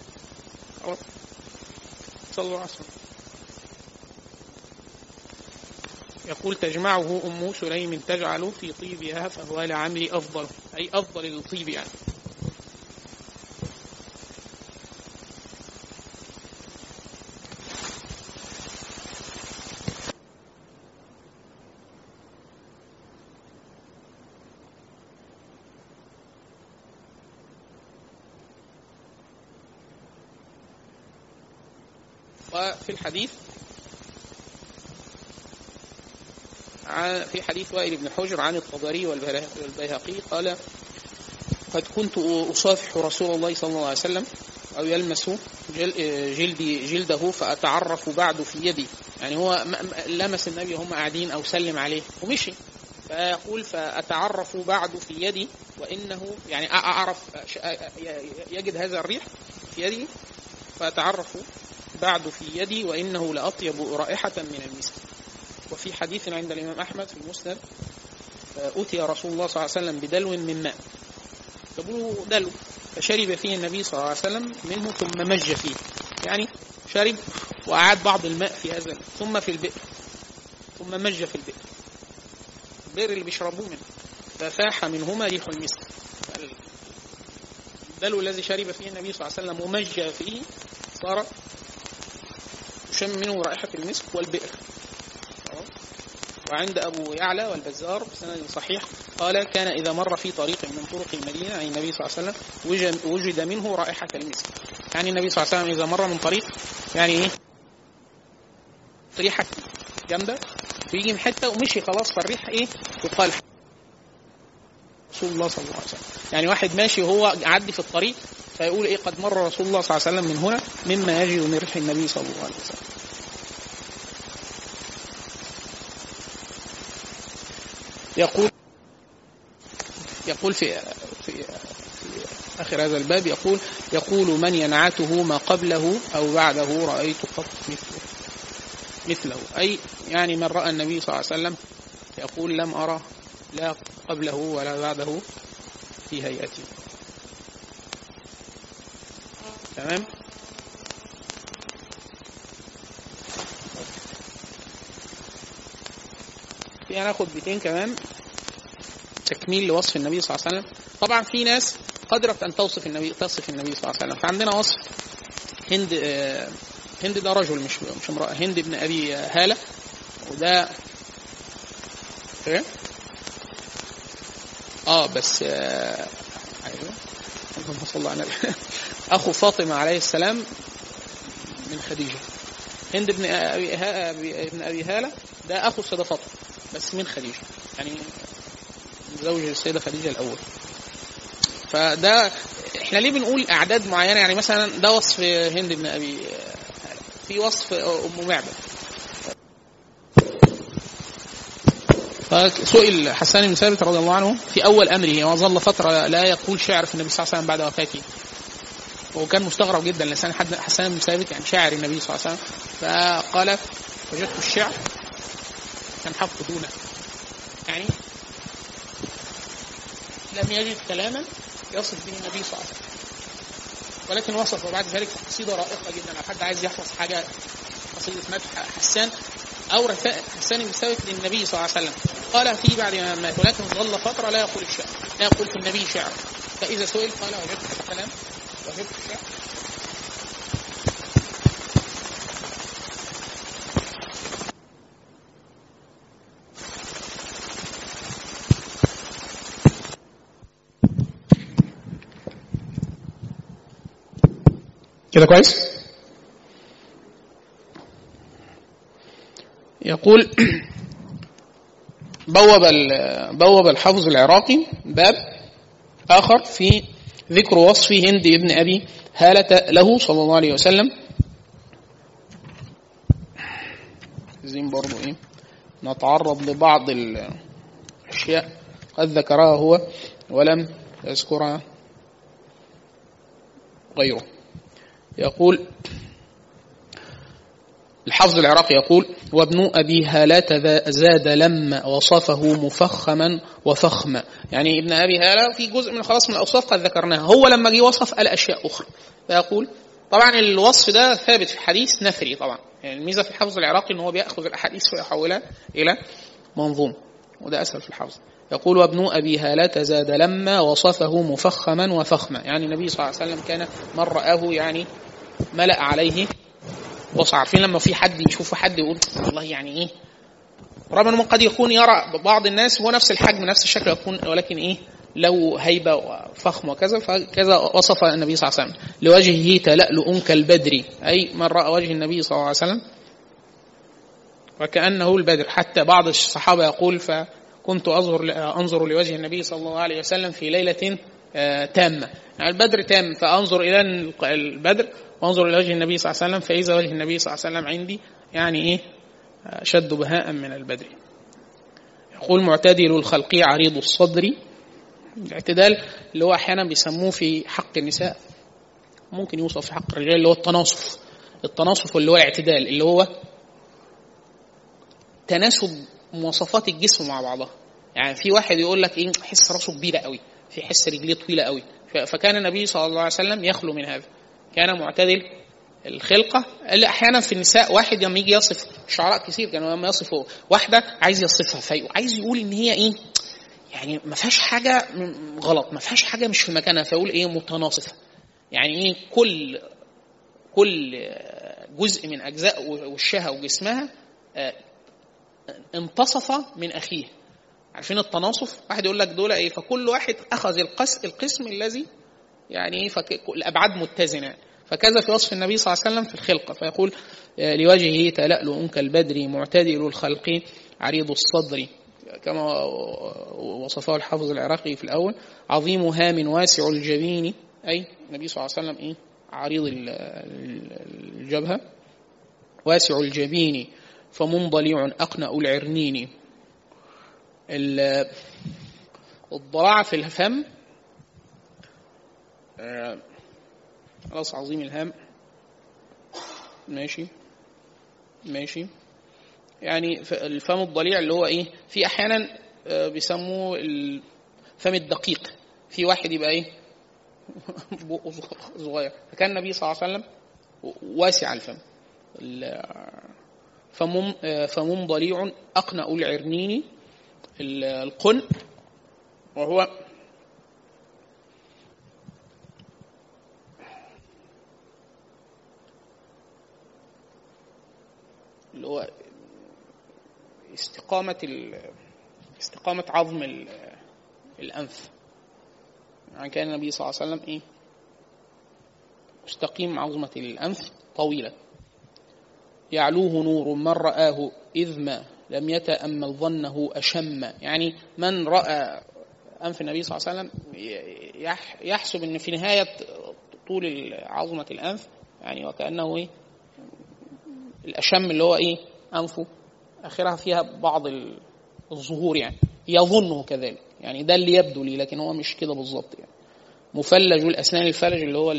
صلى الله عليه وسلم يقول تجمعه أم سليم تجعل في طيبها فهو لعمل أفضل أي أفضل للطيب يعني وفي الحديث في حديث وائل بن حجر عن الطبري والبيهقي قال قد كنت أصافح رسول الله صلى الله عليه وسلم أو يلمس جلدي جلده فأتعرف بعد في يدي يعني هو لمس النبي وهم قاعدين أو سلم عليه ومشي فيقول فأتعرف بعد في يدي وإنه يعني أعرف يجد هذا الريح في يدي فأتعرف بعد في يدي وإنه لأطيب رائحة من المسك وفي حديث عند الإمام أحمد في المسند أتي رسول الله صلى الله عليه وسلم بدلو من ماء جابوا دلو فشرب فيه النبي صلى الله عليه وسلم منه ثم مج فيه يعني شرب وأعاد بعض الماء في هذا ثم في البئر ثم مج في البئر البئر اللي بيشربوه منه ففاح منهما ريح المسك الدلو الذي شرب فيه النبي صلى الله عليه وسلم ومج فيه صار يشم منه رائحة المسك والبئر وعند أبو يعلى والبزار بسند صحيح قال كان إذا مر في طريق من طرق المدينة عن النبي صلى الله عليه وسلم وجد منه رائحة المسك يعني النبي صلى الله عليه وسلم إذا مر من طريق يعني إيه ريحة جامدة ويجي من حتة ومشي خلاص فالريح إيه يقال رسول الله صلى الله عليه وسلم يعني واحد ماشي وهو عدي في الطريق فيقول إيه قد مر رسول الله صلى الله عليه وسلم من هنا مما يجد من ريح النبي صلى الله عليه وسلم يقول يقول في في في آخر هذا الباب يقول يقول من ينعته ما قبله أو بعده رأيت قط مثله مثله أي يعني من رأى النبي صلى الله عليه وسلم يقول لم أرى لا قبله ولا بعده في هيئته تمام في هناخد بيتين كمان تكميل لوصف النبي صلى الله عليه وسلم طبعا في ناس قدرت ان توصف النبي تصف النبي صلى الله عليه وسلم فعندنا وصف هند آه هند ده رجل مش مش امراه هند ابن ابي هاله وده ايه اه بس آه ايوه اللهم صل على النبي اخو فاطمه عليه السلام من خديجه هند ابن ابي ابن ابي هاله ده اخو السيده فاطمه بس من خديجه يعني زوج السيده خديجه الاول فده احنا ليه بنقول اعداد معينه يعني مثلا ده وصف هند بن ابي في وصف ام معبد فسئل حسان بن ثابت رضي الله عنه في اول امره وظل فتره لا يقول شعر في النبي صلى الله عليه وسلم بعد وفاته وكان مستغرب جدا لسان حسان بن ثابت يعني شاعر النبي صلى الله عليه وسلم فقال وجدت الشعر كان حفظ دونه يعني لم يجد كلاما يصف به النبي صلى الله عليه وسلم ولكن وصف بعد ذلك قصيده رائقه جدا لو حد عايز يحفظ حاجه قصيده مدح حسان اورث حسان بن ثابت للنبي صلى الله عليه وسلم قال فيه بعد ما مات ولكن ظل فتره لا يقول الشعر لا يقول في النبي شعر فاذا سئل قال وجدت الكلام وجدت الشعر كده كويس يقول بوب بوب الحافظ العراقي باب آخر في ذكر وصف هند ابن أبي هالة له صلى الله عليه وسلم عايزين برضو إيه نتعرض لبعض الأشياء قد ذكرها هو ولم يذكرها غيره يقول الحافظ العراقي يقول وابن أبي هالة زاد لما وصفه مفخما وفخما يعني ابن أبي هالة في جزء من خلاص من الأوصاف قد ذكرناها هو لما جه وصف قال أشياء أخرى فيقول طبعا الوصف ده ثابت في الحديث نثري طبعا يعني الميزة في الحافظ العراقي ان هو بيأخذ الأحاديث ويحولها إلى منظوم وده أسهل في الحفظ يقول وابن أبي هالة زاد لما وصفه مفخما وفخما يعني النبي صلى الله عليه وسلم كان من رآه يعني ملأ عليه بص عارفين لما في حد يشوف حد يقول والله يعني ايه رغم انه قد يكون يرى بعض الناس هو نفس الحجم نفس الشكل يكون ولكن ايه له هيبه وفخم وكذا فكذا وصف النبي صلى الله عليه وسلم لوجهه تلألؤ كالبدر اي من راى وجه النبي صلى الله عليه وسلم وكانه البدر حتى بعض الصحابه يقول فكنت انظر انظر لوجه النبي صلى الله عليه وسلم في ليله تامه يعني البدر تام فانظر الى البدر وانظر الى وجه النبي صلى الله عليه وسلم فاذا وجه النبي صلى الله عليه وسلم عندي يعني ايه شد بهاء من البدر يقول معتدل الخلق عريض الصدر الاعتدال اللي هو احيانا بيسموه في حق النساء ممكن يوصف في حق الرجال اللي هو التناصف التناصف اللي هو الاعتدال اللي هو تناسب مواصفات الجسم مع بعضها يعني في واحد يقول لك ايه حس راسه كبيره قوي في حس رجليه طويله قوي فكان النبي صلى الله عليه وسلم يخلو من هذا كان معتدل الخلقة اللي أحيانا في النساء واحد لما يجي يصف شعراء كثير كانوا لما يصفوا واحدة عايز يصفها في عايز يقول إن هي إيه يعني ما فيهاش حاجة غلط ما فيهاش حاجة مش في مكانها فيقول إيه متناصفة يعني إيه كل كل جزء من أجزاء وشها وجسمها انتصف من أخيه عارفين التناصف واحد يقول لك دول ايه فكل واحد اخذ القسم القسم الذي يعني ايه الابعاد متزنه فكذا في وصف النبي صلى الله عليه وسلم في الخلقه فيقول لوجهه تلألؤ كالبدر معتدل الخلق عريض الصدر كما وصفه الحافظ العراقي في الاول عظيم هام واسع الجبين اي النبي صلى الله عليه وسلم ايه عريض الجبهه واسع الجبين فمنضلع اقنأ العرنين الضراعة في الفم خلاص عظيم الهام ماشي ماشي يعني الفم الضليع اللي هو ايه في احيانا بيسموه الفم الدقيق في واحد يبقى ايه بقه صغير فكان النبي صلى الله عليه وسلم واسع الفم فمم فمم ضليع اقنأ العرنين القن وهو اللي هو استقامة استقامة عظم الأنف يعني كان النبي صلى الله عليه وسلم إيه مستقيم عظمة الأنف طويلة يعلوه نور من رآه إذ ما لم يتأمل ظنه أشم يعني من رأى أنف النبي صلى الله عليه وسلم يحسب أن في نهاية طول عظمة الأنف يعني وكأنه إيه الأشم اللي هو إيه أنفه آخرها فيها بعض الظهور يعني يظنه كذلك يعني ده اللي يبدو لي لكن هو مش كده بالظبط يعني مفلج الأسنان الفلج اللي هو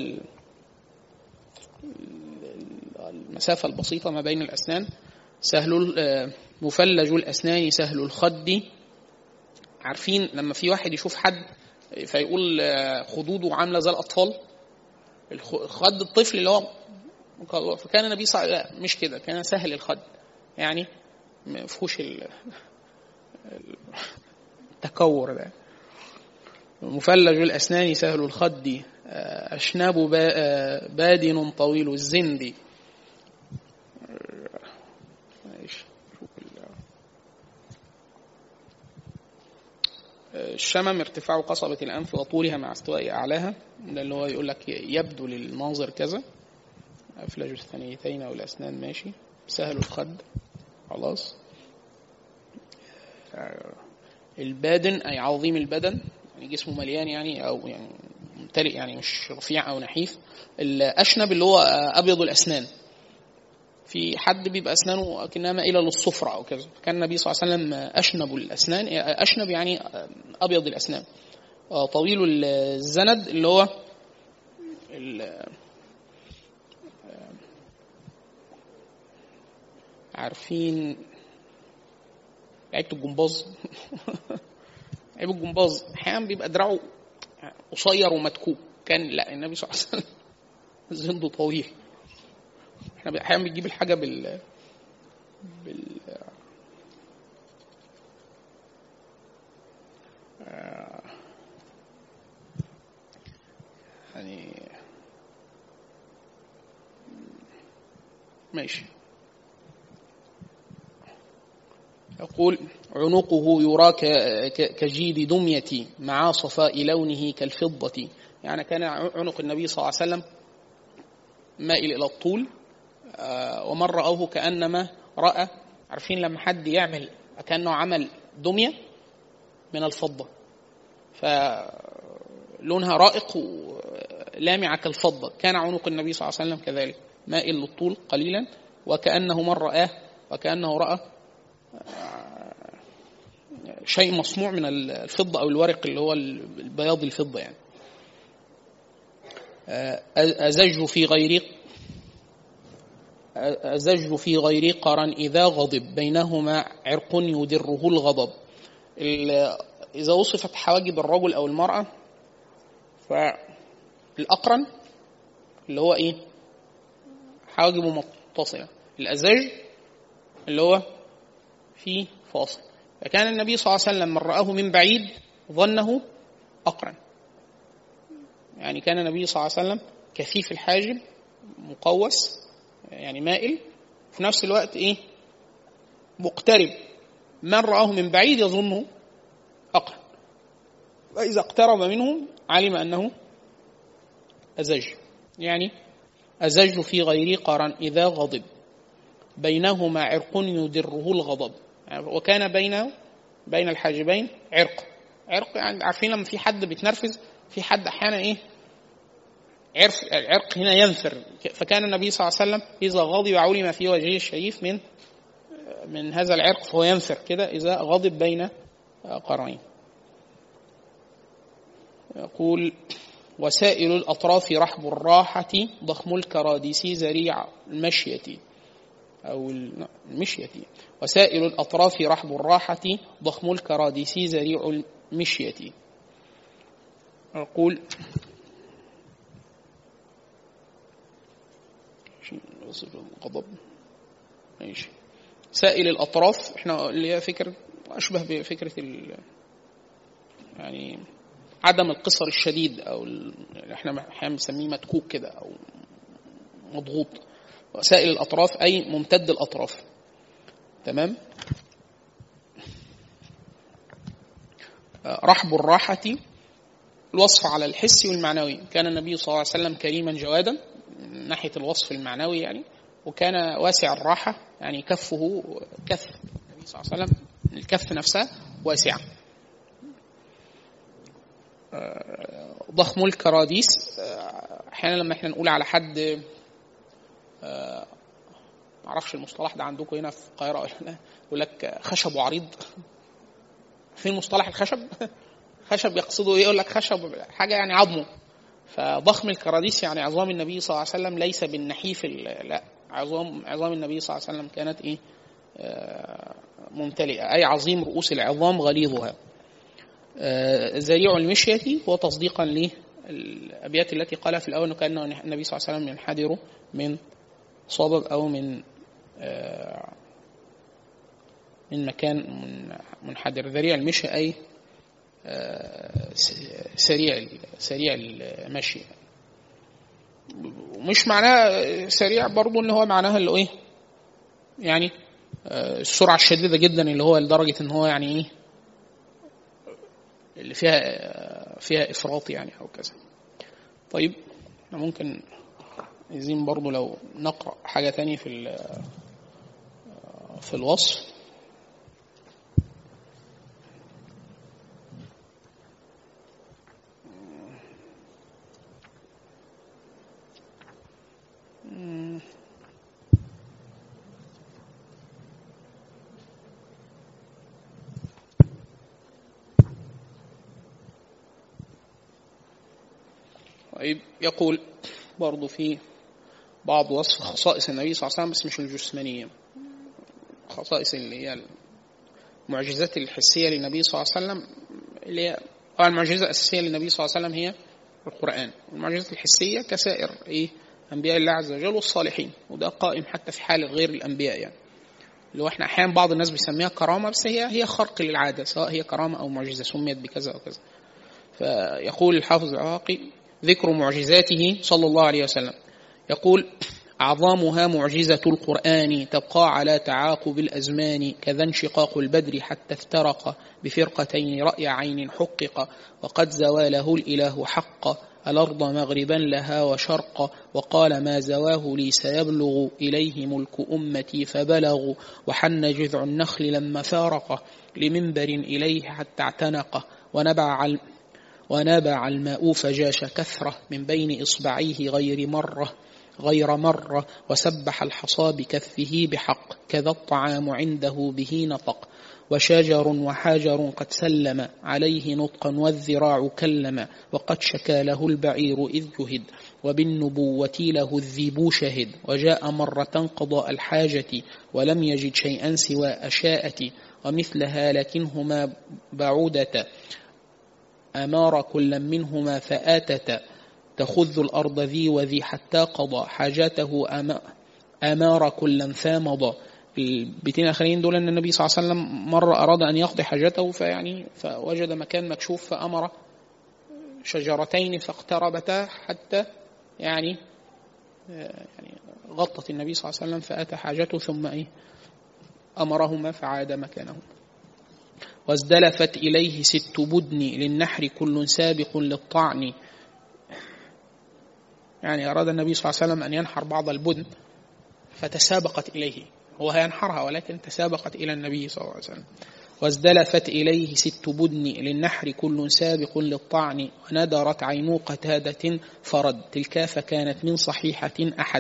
المسافة البسيطة ما بين الأسنان سهل مفلج الأسنان سهل الخد عارفين لما في واحد يشوف حد فيقول خدوده عاملة زي الأطفال الخد الطفل اللي هو فكان النبي صلى الله عليه وسلم مش كده كان سهل الخد يعني ما فيهوش التكور ده مفلج الأسنان سهل الخد أشناب با- بادن طويل الزند معلش، شوف ال- الشمم ارتفاع قصبة الأنف وطولها مع استواء أعلاها ده اللي هو يقول لك يبدو للناظر كذا أفلج الثنيتين أو الأسنان ماشي سهل الخد خلاص آه، البادن أي عظيم البدن يعني جسمه مليان يعني أو يعني ممتلئ يعني مش رفيع أو نحيف الأشنب اللي هو آه، أبيض الأسنان في حد بيبقى أسنانه أكنها مائلة للصفرة أو كذا كان النبي صلى الله عليه وسلم أشنب الأسنان أشنب يعني أبيض الأسنان آه، طويل الزند اللي هو ال- عارفين لعيبة الجمباز لعيب الجمباز احيانا بيبقى دراعه قصير ومتكوك كان لا النبي صلى الله عليه وسلم زنده طويل احنا احيانا بنجيب الحاجه بال بال آه، يعني ماشي يقول عنقه يرى ك- ك- كجيد دمية مع صفاء لونه كالفضة يعني كان عنق النبي صلى الله عليه وسلم مائل إلى الطول آه، ومن رأوه كأنما رأى عارفين لما حد يعمل كأنه عمل دمية من الفضة فلونها رائق ولامعة كالفضة كان عنق النبي صلى الله عليه وسلم كذلك مائل للطول قليلا وكأنه من رآه وكأنه رأى شيء مصنوع من الفضة أو الورق اللي هو البياض الفضة يعني أزج في غير أزج في غير قرن إذا غضب بينهما عرق يدره الغضب ال- إذا وصفت حواجب الرجل أو المرأة فالأقرن اللي هو إيه حواجبه متصلة الأزج اللي هو في فاصل فكان النبي صلى الله عليه وسلم من رآه من بعيد ظنه أقرن يعني كان النبي صلى الله عليه وسلم كثيف الحاجب مقوس يعني مائل في نفس الوقت ايه مقترب من رآه من بعيد يظنه أقرن وإذا اقترب منه علم أنه أزج يعني أزج في غير قرن إذا غضب بينهما عرق يدره الغضب يعني وكان بينه بين الحاجبين عرق عرق يعني عارفين لما في حد بيتنرفز في حد احيانا ايه عرق العرق هنا ينفر فكان النبي صلى الله عليه وسلم اذا غضب علم في وجهه الشريف من من هذا العرق فهو ينفر كده اذا غضب بين قرنين يقول وسائل الأطراف رحب الراحة ضخم الكراديس زريع المشية أو المشية وسائل الأطراف رحب الراحة ضخم الكراديس زريع المشية أقول غضب ماشي سائل الأطراف احنا اللي هي فكرة أشبه بفكرة ال يعني عدم القصر الشديد أو ال... احنا احيانا بنسميه متكوك كده أو مضغوط وسائل الأطراف أي ممتد الأطراف تمام رحب الراحة الوصف على الحس والمعنوي كان النبي صلى الله عليه وسلم كريما جوادا من ناحية الوصف المعنوي يعني وكان واسع الراحة يعني كفه كف النبي صلى الله عليه وسلم الكف نفسها واسعة ضخم الكراديس احيانا لما احنا نقول على حد معرفش المصطلح ده عندكم هنا في القاهره ولا لا يقول لك خشب وعريض فين مصطلح الخشب خشب يقصده ايه يقول لك خشب حاجه يعني عظمه فضخم الكراديس يعني عظام النبي صلى الله عليه وسلم ليس بالنحيف لا عظام عظام النبي صلى الله عليه وسلم كانت ايه ممتلئه اي عظيم رؤوس العظام غليظها ذريع المشية هو تصديقا للأبيات التي قالها في الأول كأنه النبي صلى الله عليه وسلم ينحدر من صبب أو من من مكان من- منحدر ذريع المشي أي آه، س- سريع سريع المشي ومش معناه سريع برضه ان هو معناها اللي هو ايه يعني آه، السرعه الشديده جدا اللي هو لدرجه ان هو يعني ايه اللي فيها آه، فيها افراط يعني او كذا طيب احنا ممكن عايزين برضه لو نقرا حاجه تانية في ال- آه، في الوصف طيب يقول برضو في بعض وصف خصائص النبي صلى الله عليه وسلم بس مش الجسمانية خصائص اللي هي المعجزات الحسية للنبي صلى الله عليه وسلم اللي هي طبعا المعجزة الأساسية للنبي صلى الله عليه وسلم هي القرآن والمعجزات الحسية كسائر إيه أنبياء الله عز وجل والصالحين وده قائم حتى في حال غير الأنبياء يعني اللي هو احنا أحيانا بعض الناس بيسميها كرامة بس هي هي خرق للعادة سواء هي كرامة أو معجزة سميت بكذا أو كذا فيقول الحافظ العراقي ذكر معجزاته صلى الله عليه وسلم يقول أعظمها معجزة القرآن تبقى على تعاقب الأزمان كذا انشقاق البدر حتى افترق بفرقتين رأي عين حقق وقد زواله الإله حق الأرض مغربا لها وشرقا وقال ما زواه لي سيبلغ إليه ملك أمتي فبلغوا وحن جذع النخل لما فارق لمنبر إليه حتى اعتنقه ونبع الم- ونبع الماء فجاش كثرة من بين إصبعيه غير مرة غير مرة وسبح الحصى بكفه بحق كذا الطعام عنده به نطق وشجر وحجر قد سلم عليه نطقا والذراع كلم وقد شكى له البعير إذ جهد وبالنبوة له الذيب شهد وجاء مرة قضاء الحاجة ولم يجد شيئا سوى أشاءة ومثلها لكنهما بعودة أمار كل منهما فآتت تخذ الأرض ذي وذي حتى قضى حاجته أما- أمار كلا فامضى البيتين الآخرين دول أن النبي صلى الله عليه وسلم مرة أراد أن يقضي حاجته فيعني فوجد مكان مكشوف فأمر شجرتين فاقتربتا حتى يعني يعني غطت النبي صلى الله عليه وسلم فأتى حاجته ثم إيه أمرهما فعاد مكانهما وازدلفت إليه ست بدن للنحر كل سابق للطعن يعني أراد النبي صلى الله عليه وسلم أن ينحر بعض البدن فتسابقت إليه هو هينحرها ولكن تسابقت إلى النبي صلى الله عليه وسلم وازدلفت إليه ست بدن للنحر كل سابق للطعن وندرت عينو قتادة فرد تلك فكانت من صحيحة أحد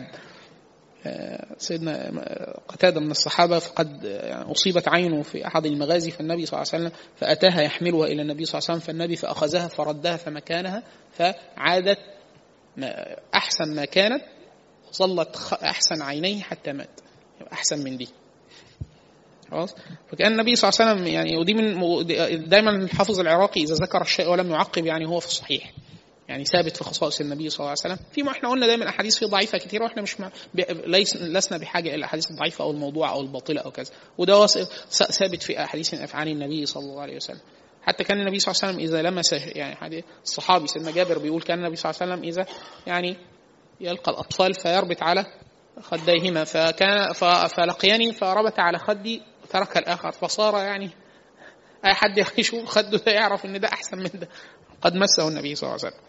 سيدنا قتادة من الصحابة فقد يعني أصيبت عينه في أحد المغازي فالنبي صلى الله عليه وسلم فأتاها يحملها إلى النبي صلى الله عليه وسلم فالنبي فأخذها فردها فمكانها فعادت أحسن ما كانت ظلت أحسن عينيه حتى مات أحسن من دي خلاص فكان النبي صلى الله عليه وسلم يعني ودي من دايما الحافظ العراقي اذا ذكر الشيء ولم يعقب يعني هو في الصحيح يعني ثابت في خصائص النبي صلى الله عليه وسلم في ما احنا قلنا دايما احاديث فيه ضعيفه كتير واحنا مش م... ليس لسنا بحاجه الى الاحاديث الضعيفه او الموضوعه او الباطله او كذا وده ثابت في احاديث افعال النبي صلى الله عليه وسلم حتى كان النبي صلى الله عليه وسلم اذا لمس يعني حديث الصحابي سيدنا جابر بيقول كان النبي صلى الله عليه وسلم اذا يعني يلقى الاطفال فيربط على خديهما فكان فلقيني فربط على خدي وترك الاخر فصار يعني اي حد يشوف خده ده يعرف ان ده احسن من ده قد مسه النبي صلى الله عليه وسلم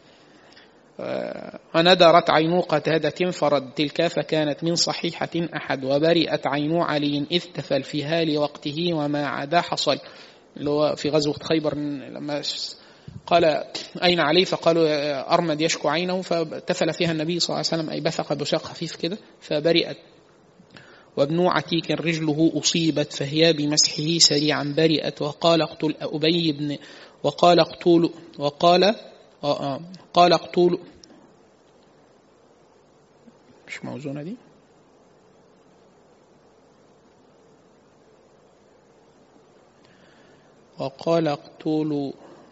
وندرت عينو قتادة فرد تلك فكانت من صحيحة أحد وبرئت عينو علي إذ تفل فيها لوقته وما عدا حصل اللي هو في غزوة خيبر لما قال أين علي فقالوا أرمد يشكو عينه فتفل فيها النبي صلى الله عليه وسلم أي بثق بشاق خفيف كده فبرئت وابن عتيك رجله أصيبت فهي بمسحه سريعا برئت وقال اقتل أبي بن وقال اقتل وقال آه آه قال اقتل مش موزونة دي وقال اقتلوا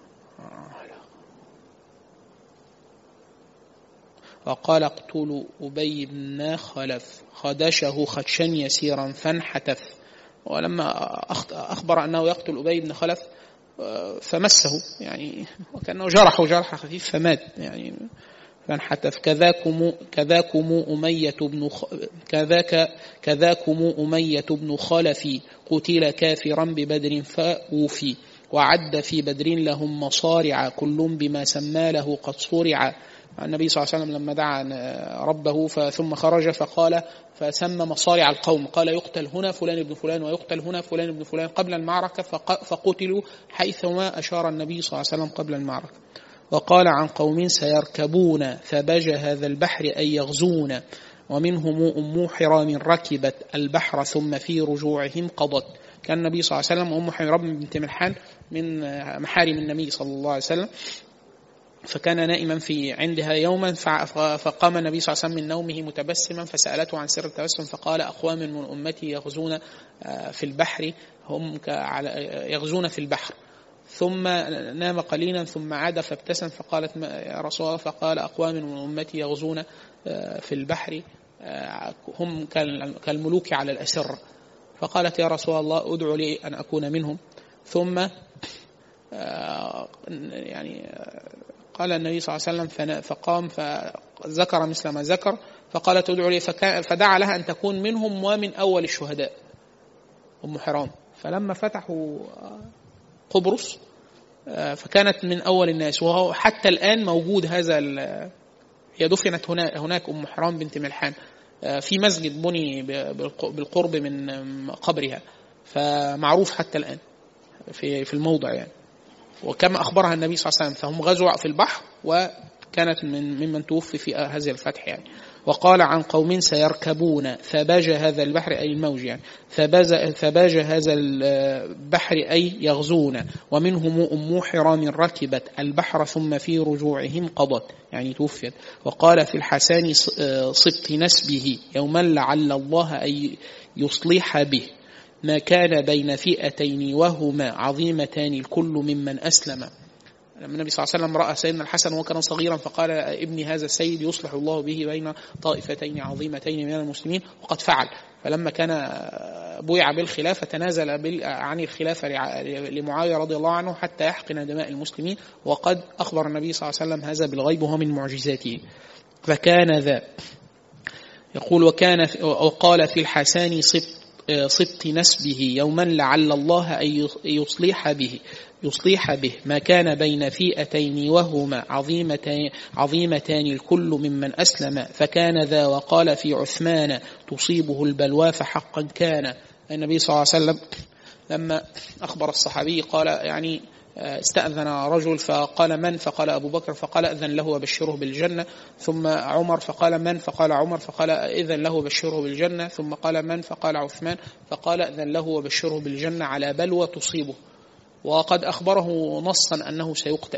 وقال اقتلوا أبي بن خلف خدشه خدشا يسيرا فانحتف ولما أخبر أنه يقتل أبي بن خلف فمسه يعني وكأنه جرحه جرح خفيف فمات يعني فانحتف كذاكم كذاكم أمية بن كذاك كذاكم أمية بن خلف قتل كافرا ببدر فأوفي وعد في بدر لهم مصارع كل بما سمى له قد صرع النبي صلى الله عليه وسلم لما دعا ربه ثم خرج فقال فسمى مصارع القوم قال يقتل هنا فلان ابن فلان ويقتل هنا فلان ابن فلان قبل المعركة فقتلوا حيثما أشار النبي صلى الله عليه وسلم قبل المعركة وقال عن قوم سيركبون فبج هذا البحر أن يغزون ومنهم أم حرام ركبت البحر ثم في رجوعهم قضت كان النبي صلى الله عليه وسلم أم حرام بنت ملحان من محارم النبي صلى الله عليه وسلم فكان نائما في عندها يوما فقام النبي صلى الله عليه وسلم من نومه متبسما فسألته عن سر التبسم فقال أقوام من أمتي يغزون آه، في البحر هم يغزون في البحر ثم نام قليلا ثم عاد فابتسم فقالت يا رسول الله فقال أقوام من أمتي يغزون آه، في البحر آه، هم كالملوك على الأسرة فقالت يا رسول الله ادعو لي أن أكون منهم ثم يعني قال النبي صلى الله عليه وسلم فقام فذكر مثل ما ذكر فقالت ادعو لي فدعا لها أن تكون منهم ومن أول الشهداء أم حرام فلما فتحوا قبرص فكانت من أول الناس وهو حتى الآن موجود هذا هي دفنت هنا هناك أم حرام بنت ملحان في مسجد بني بالقرب من قبرها فمعروف حتى الآن في في الموضع يعني وكما أخبرها النبي صلى الله عليه وسلم فهم غزوا في البحر وكانت من ممن توفي في هذا الفتح يعني وقال عن قوم سيركبون ثباج هذا البحر أي الموج يعني ثباج هذا البحر أي يغزون ومنهم أم حرام ركبت البحر ثم في رجوعهم قضت يعني توفيت وقال في الحسان صبت نسبه يوما لعل الله أن يصلح به ما كان بين فئتين وهما عظيمتان الكل ممن أسلم لما النبي صلى الله عليه وسلم رأى سيدنا الحسن وهو كان صغيرا فقال ابني هذا السيد يصلح الله به بين طائفتين عظيمتين من المسلمين وقد فعل فلما كان بويع بالخلافة تنازل عن الخلافة لمعاوية رضي الله عنه حتى يحقن دماء المسلمين وقد أخبر النبي صلى الله عليه وسلم هذا بالغيب وهو من معجزاته فكان ذا يقول وكان وقال في الحسان صبت صبت نسبه يوما لعل الله أن يصلح به يصلح به ما كان بين فئتين وهما عظيمتان, عظيمتان الكل ممن أسلم فكان ذا وقال في عثمان تصيبه البلوى فحقا كان النبي صلى الله عليه وسلم لما أخبر الصحابي قال يعني استأذن رجل فقال من فقال أبو بكر فقال أذن له وبشره بالجنة ثم عمر فقال من فقال عمر فقال إذن له وبشره بالجنة ثم قال من فقال عثمان فقال أذن له وبشره بالجنة على بلوى تصيبه وقد أخبره نصا أنه سيقتل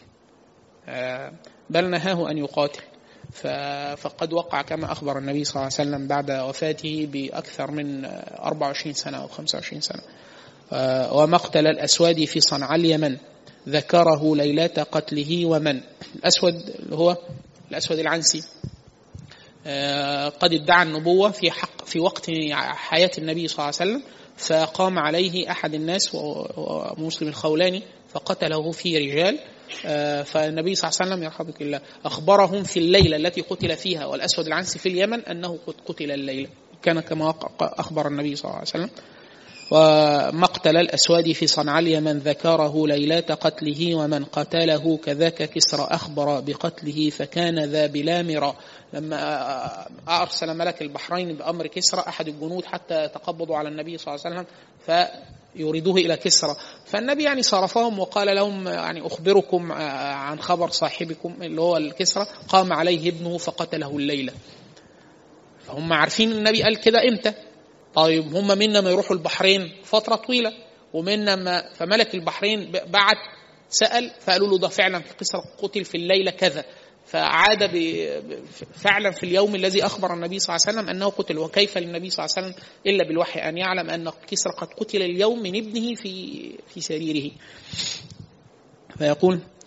بل نهاه أن يقاتل فقد وقع كما أخبر النبي صلى الله عليه وسلم بعد وفاته بأكثر من 24 سنة أو 25 سنة ومقتل الأسود في صنعاء اليمن ذكره ليلة قتله ومن الأسود اللي هو الأسود العنسي آه، قد ادعى النبوة في حق في وقت حياة النبي صلى الله عليه وسلم فقام عليه أحد الناس ومسلم الخولاني فقتله في رجال آه، فالنبي صلى الله عليه وسلم يرحمك الله أخبرهم في الليلة التي قتل فيها والأسود العنسي في اليمن أنه قد قتل الليلة كان كما أخبر النبي صلى الله عليه وسلم ومقتل الأسود في صنعاء اليمن ذكره ليلة قتله ومن قتله كذاك كسرى أخبر بقتله فكان ذا بلامرة لما أرسل ملك البحرين بأمر كسرى أحد الجنود حتى تقبضوا على النبي صلى الله عليه وسلم فيريدوه إلى كسرى فالنبي يعني صرفهم وقال لهم يعني أخبركم عن خبر صاحبكم اللي هو الكسرى قام عليه ابنه فقتله الليلة فهم عارفين النبي قال كده إمتى طيب هم منا ما يروحوا البحرين فترة طويلة ومنا ما فملك البحرين بعت سأل فقالوا له ده فعلا في قصة قتل في الليلة كذا فعاد فعلا في اليوم الذي أخبر النبي صلى الله عليه وسلم أنه قتل وكيف للنبي صلى الله عليه وسلم إلا بالوحي أن يعلم أن كسرى قد قتل اليوم من ابنه في في سريره فيقول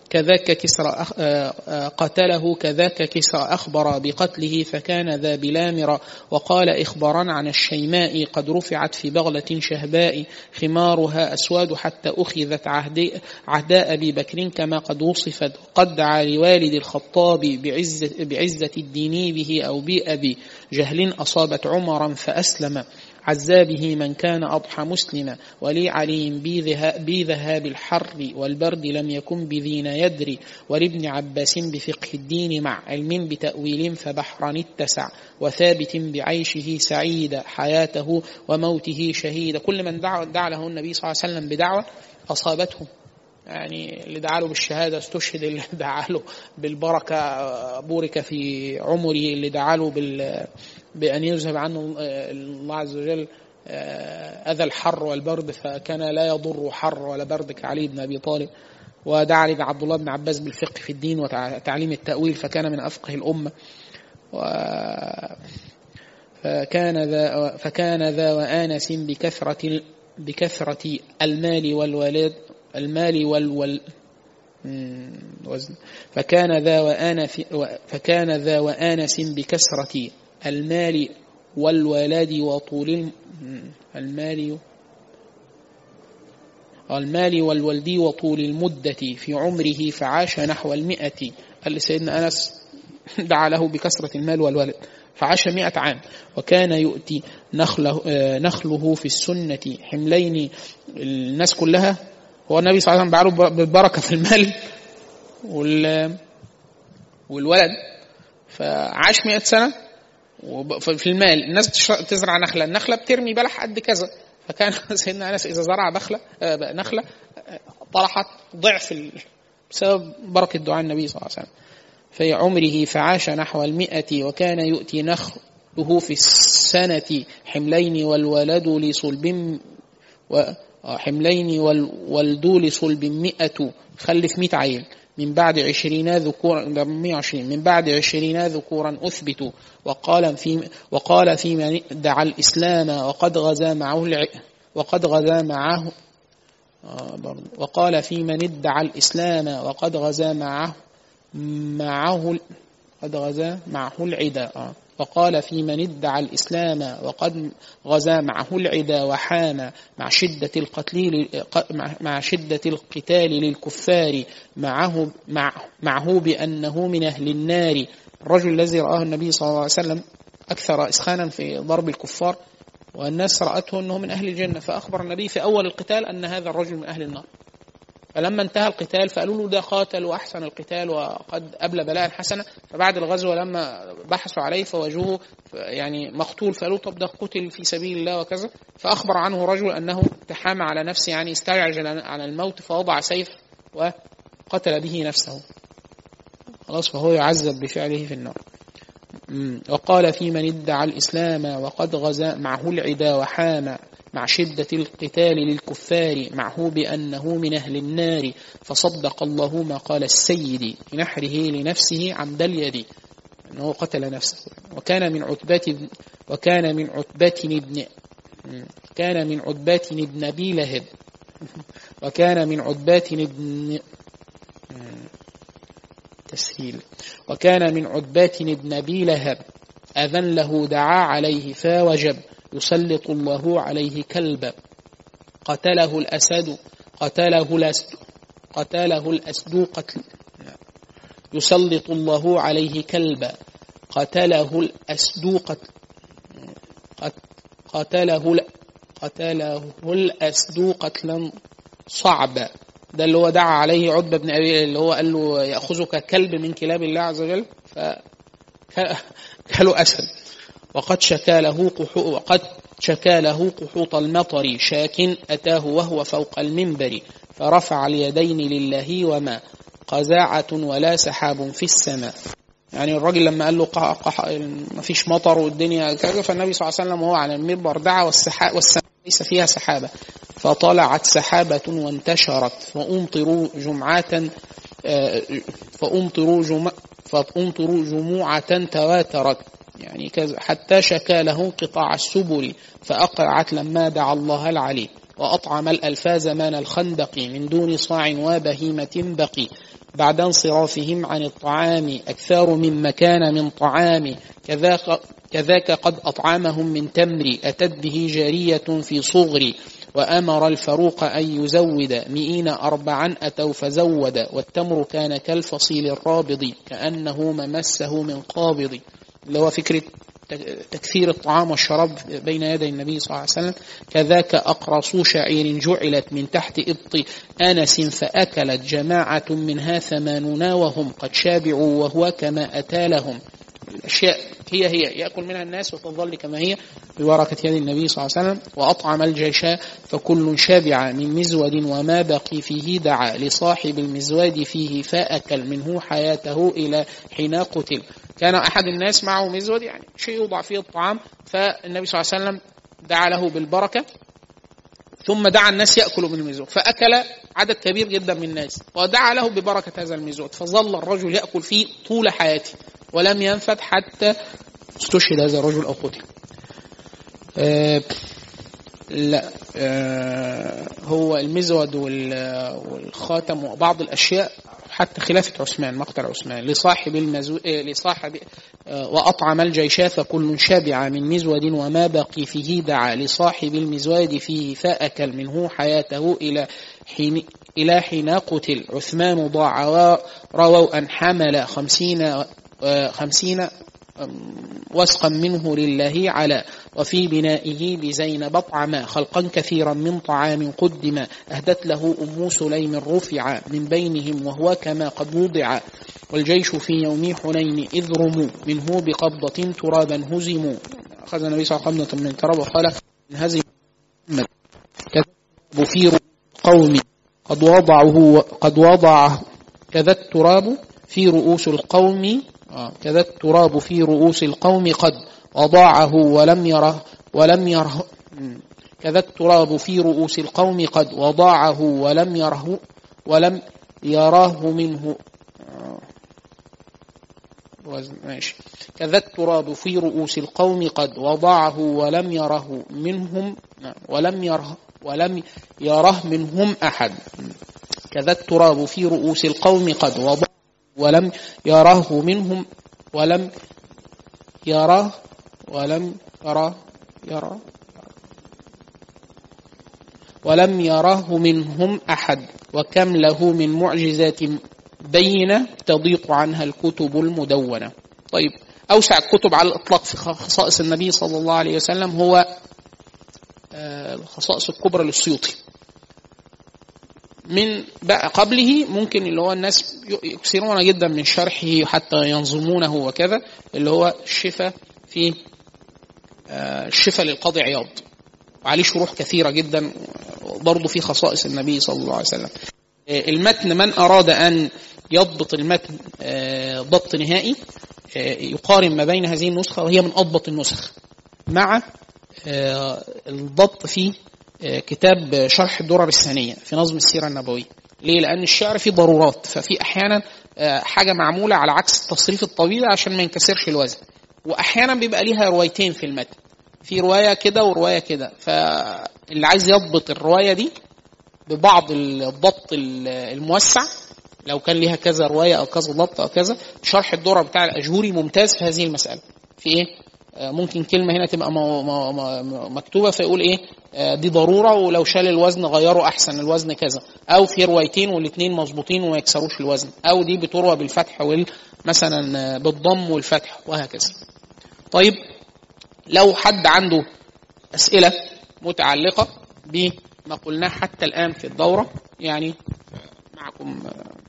كذاك كسرى أخ... آه، آه، قتله كذاك كسرى أخبر بقتله فكان ذا بلامر وقال إخبارا عن الشيماء قد رفعت في بغلة شهباء خمارها أسواد حتى أخذت عهد عهداء أبي بكر كما قد وصفت قد دعا لوالد الخطاب بعزة, بعزة الدين به أو بأبي جهل أصابت عمرا فأسلم عزى به من كان أضحى مسلما ولي عليم بي ذهاب الحر والبرد لم يكن بذين يدري ولابن عباس بفقه الدين مع علم بتأويل فبحرا اتسع وثابت بعيشه سعيد حياته وموته شهيد كل من دعا, دعا له النبي صلى الله عليه وسلم بدعوة أصابته يعني اللي دعا له بالشهادة استشهد اللي دعا له بالبركة بورك في عمره اللي دعا له بال بأن يذهب عنه الله عز وجل آه، أذى الحر والبرد فكان لا يضر حر ولا برد كعلي بن أبي طالب ودعا لعبد عبد الله بن عباس بالفقه في الدين وتعليم التأويل فكان من أفقه الأمة و فكان ذا فكان ذا وآنس بكثرة بكثرة المال والولد المال والول وزن فكان ذا وآنس فكان ذا وآنس بكثرة المال والولد وطول المال المال والولد وطول المدة في عمره فعاش نحو المئة قال لسيدنا أنس دعا له بكثرة المال والولد فعاش مئة عام وكان يؤتي نخله, نخله في السنة حملين الناس كلها هو النبي صلى الله عليه وسلم بعله بالبركة في المال والولد فعاش مئة سنة في المال الناس تزرع نخله النخله بترمي بلح قد كذا فكان سيدنا انس اذا زرع بخله آه، نخله آه، طرحت ضعف بسبب بركه دعاء النبي صلى الله عليه وسلم في عمره فعاش نحو المئة وكان يؤتي نخله في السنة حملين والولد لصلب وحملين والولد لصلب مئة خلف مئة عيل من بعد عشرين ذكورا 120 من بعد عشرين ذكورا أثبتوا وقال في وقال في من ادعى الإسلام وقد غزا معه الع... وقد غزا معه آه وقال في من ادعى الإسلام وقد غزا معه معه قد غزا معه العدا آه وقال في من ادعى الإسلام وقد غزا معه العدا وحان مع شدة القتل مع شدة القتال للكفار معه مع معه بأنه من أهل النار الرجل الذي رآه النبي صلى الله عليه وسلم أكثر إسخانا في ضرب الكفار والناس رأته أنه من أهل الجنة فأخبر النبي في أول القتال أن هذا الرجل من أهل النار فلما انتهى القتال فقالوا له ده قاتل واحسن القتال وقد ابلى بلاء حسنا فبعد الغزو لما بحثوا عليه فوجوه يعني مقتول فقالوا طب ده قتل في سبيل الله وكذا فاخبر عنه رجل انه تحامى على نفسه يعني استعجل على الموت فوضع سيف وقتل به نفسه خلاص فهو يعذب بفعله في النار وقال في من ادعى الإسلام وقد غزا معه العدا وحام مع شدة القتال للكفار معه بأنه من أهل النار فصدق الله ما قال السيد بنحره لنفسه عمد اليد أنه قتل نفسه وكان من عتبات وكان من عتبات ابن كان من عتبات ابن أبي لهب وكان من عتبات ابن تسهيل وكان من عتبات ابن أبي لهب أذن له دعا عليه فوجب يسلط الله عليه كلبا قتله الأسد قتله الأسد قتله الأسد قتل يسلط الله عليه كلبا قتله الأسد قتل قتله قتله الأسد قتلا صعبا ده اللي هو دعا عليه عتبة بن أبي اللي هو قال له يأخذك كلب من كلاب الله عز وجل ف قالوا أسد وقد شكى له وقد شكى له قحوط المطر شاك أتاه وهو فوق المنبر فرفع اليدين لله وما قزاعة ولا سحاب في السماء يعني الراجل لما قال له قح قح ما فيش مطر والدنيا كذا فالنبي صلى الله عليه وسلم وهو على المنبر دعا والسحاب والسماء ليس فيها سحابة فطلعت سحابة وانتشرت فأمطروا جمعة آه، فأمطروا جمع فأمطروا جموعة تواترت يعني كذا حتى شكى له انقطاع السبل فأقرعت لما دعا الله العلي وأطعم الألفاز مان الخندق من دون صاع وبهيمة بقي بعد انصرافهم عن الطعام أكثر مما كان من طعام كذاك, كذاك قد أطعمهم من تمر أتت به جارية في صغر وأمر الفروق أن يزود مئين أربعا أتوا فزود والتمر كان كالفصيل الرابض كأنه ممسه من قابض اللي هو فكرة تكثير الطعام والشراب بين يدي النبي صلى الله عليه وسلم كذاك أقرص شعير جعلت من تحت إبط أنس فأكلت جماعة منها ثمانون وهم قد شابعوا وهو كما أتى لهم الأشياء هي هي يأكل منها الناس وتظل كما هي ببركة يد النبي صلى الله عليه وسلم وأطعم الجيشاء فكل شابع من مزود وما بقي فيه دعا لصاحب المزود فيه فأكل منه حياته إلى حين قتل كان أحد الناس معه مزود يعني شيء يوضع فيه الطعام فالنبي صلى الله عليه وسلم دعا له بالبركة ثم دعا الناس يأكلوا من المزود فأكل عدد كبير جدا من الناس ودعا له ببركة هذا المزود فظل الرجل يأكل فيه طول حياته ولم ينفد حتى استشهد هذا الرجل أو قتل آه لا آه هو المزود والخاتم وبعض الأشياء حتى خلافة عثمان مقتل عثمان لصاحب المزو... آه، لصاحب آه، وأطعم الجيشاف كل شابع من مزود وما بقي فيه دعا لصاحب المزواد فيه فأكل منه حياته إلى حين إلى حين قتل عثمان ضاع رووا أن حمل خمسين خمسين وسقا منه لله على وفي بنائه بزينب طعما خلقا كثيرا من طعام قدم أهدت له أم سليم رفع من بينهم وهو كما قد وضع والجيش في يوم حنين إذ رموا منه بقبضة ترابا هزموا أخذ النبي صلى الله عليه وسلم من تراب وقال هزم كذب في قوم قد وضعه قد وضعه كذا التراب في رؤوس القوم آه، كذا التراب في رؤوس القوم قد وضاعه ولم يره ولم يره كذا التراب في رؤوس القوم قد وضاعه ولم يره ولم يراه منه آه، ماشي كذا التراب في رؤوس القوم قد وضاعه ولم يره منهم ولم يره ولم يره منهم أحد كذا التراب في رؤوس القوم قد وضاعه ولم يراه منهم ولم يراه ولم يرى يرى ولم يراه منهم أحد وكم له من معجزات بينة تضيق عنها الكتب المدونة طيب أوسع الكتب على الإطلاق في خصائص النبي صلى الله عليه وسلم هو آه، الخصائص الكبرى للسيوطي من بقى قبله ممكن اللي هو الناس يكثرون جدا من شرحه حتى ينظمونه وكذا اللي هو الشفاء في آه، الشفاء للقاضي عياض وعليه شروح كثيرة جدا برضه في خصائص النبي صلى الله عليه وسلم آه، المتن من أراد أن يضبط المتن آه، ضبط نهائي يقارن ما بين هذه النسخة وهي من أضبط النسخ مع الضبط في كتاب شرح الدرر الثانية في نظم السيرة النبوية ليه؟ لأن الشعر فيه ضرورات ففي أحيانا حاجة معمولة على عكس التصريف الطويل عشان ما ينكسرش الوزن واحيانا بيبقى ليها روايتين في المتن في روايه كده وروايه كده فاللي عايز يضبط الروايه دي ببعض الضبط الموسع لو كان ليها كذا روايه او كذا ضبط او كذا شرح الدره بتاع الاجوري ممتاز في هذه المساله في ايه آه، ممكن كلمه هنا تبقى مكتوبه فيقول ايه آه، دي ضروره ولو شال الوزن غيره احسن الوزن كذا او في روايتين والاثنين مظبوطين وما يكسروش الوزن او دي بتروى بالفتح وال مثلا آه، بالضم والفتح وهكذا طيب لو حد عنده أسئلة متعلقة بما قلناه حتى الآن في الدورة يعني معكم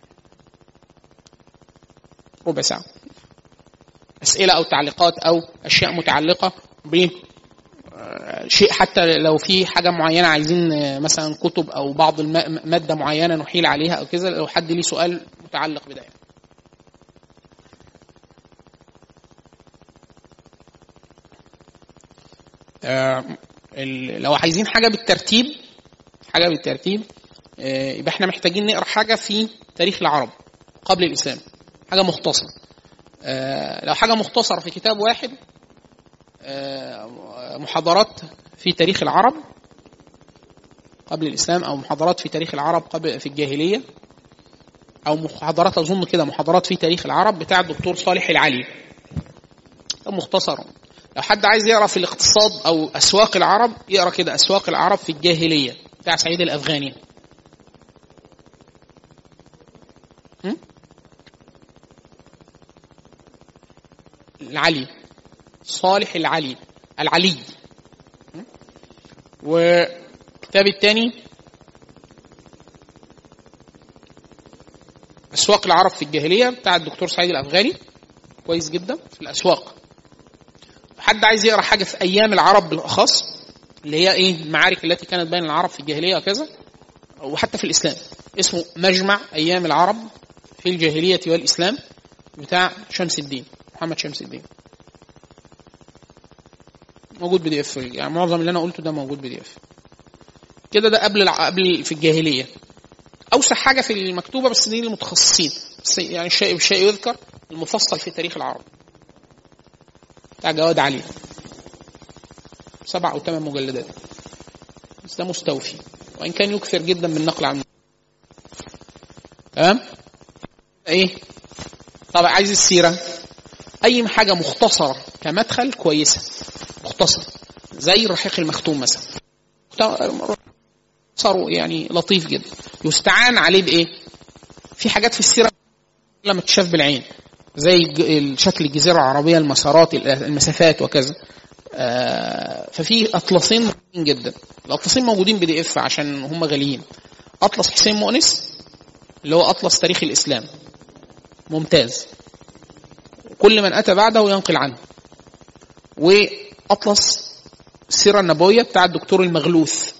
ربع ساعة أسئلة أو تعليقات أو أشياء متعلقة ب شيء حتى لو في حاجة معينة عايزين مثلا كتب أو بعض المادة معينة نحيل عليها أو كذا لو حد ليه سؤال متعلق بده يعني. آه، لو عايزين حاجه بالترتيب حاجه بالترتيب آه، يبقى احنا محتاجين نقرا حاجه في تاريخ العرب قبل الاسلام حاجه مختصره آه، لو حاجه مختصره في كتاب واحد محاضرات في تاريخ العرب قبل الاسلام او محاضرات في تاريخ العرب قبل في الجاهليه او محاضرات اظن كده محاضرات في تاريخ العرب بتاع الدكتور صالح العلي مختصر لو حد عايز يقرا في الاقتصاد او اسواق العرب يقرا كده اسواق العرب في الجاهليه بتاع سعيد الافغاني هم؟ العلي صالح العلي العلي هم؟ وكتاب الثاني اسواق العرب في الجاهليه بتاع الدكتور سعيد الافغاني كويس جدا في الاسواق حد عايز يقرا حاجه في ايام العرب بالاخص اللي هي ايه المعارك التي كانت بين العرب في الجاهليه وكذا وحتى في الاسلام اسمه مجمع ايام العرب في الجاهليه والاسلام بتاع شمس الدين محمد شمس الدين موجود بي دي اف يعني معظم اللي انا قلته ده موجود بي دي اف كده ده قبل الع... قبل في الجاهليه اوسع حاجه في المكتوبه بس دي للمتخصصين بس يعني الشيء الشيء يذكر المفصل في تاريخ العرب بتاع جواد علي سبع او ثمان مجلدات بس ده مستوفي وان كان يكثر جدا من النقل عنه تمام ايه طبعا عايز السيره اي حاجه مختصره كمدخل كويسه مختصر زي الرحيق المختوم مثلا صاروا يعني لطيف جدا يستعان عليه بايه في حاجات في السيره لما تشاف بالعين زي شكل الجزيره العربيه المسارات المسافات وكذا آه ففي اطلسين مهمين جدا الاطلسين موجودين بي دي اف عشان هم غاليين اطلس حسين مؤنس اللي هو اطلس تاريخ الاسلام ممتاز كل من اتى بعده ينقل عنه واطلس السيره النبويه بتاع الدكتور المغلوث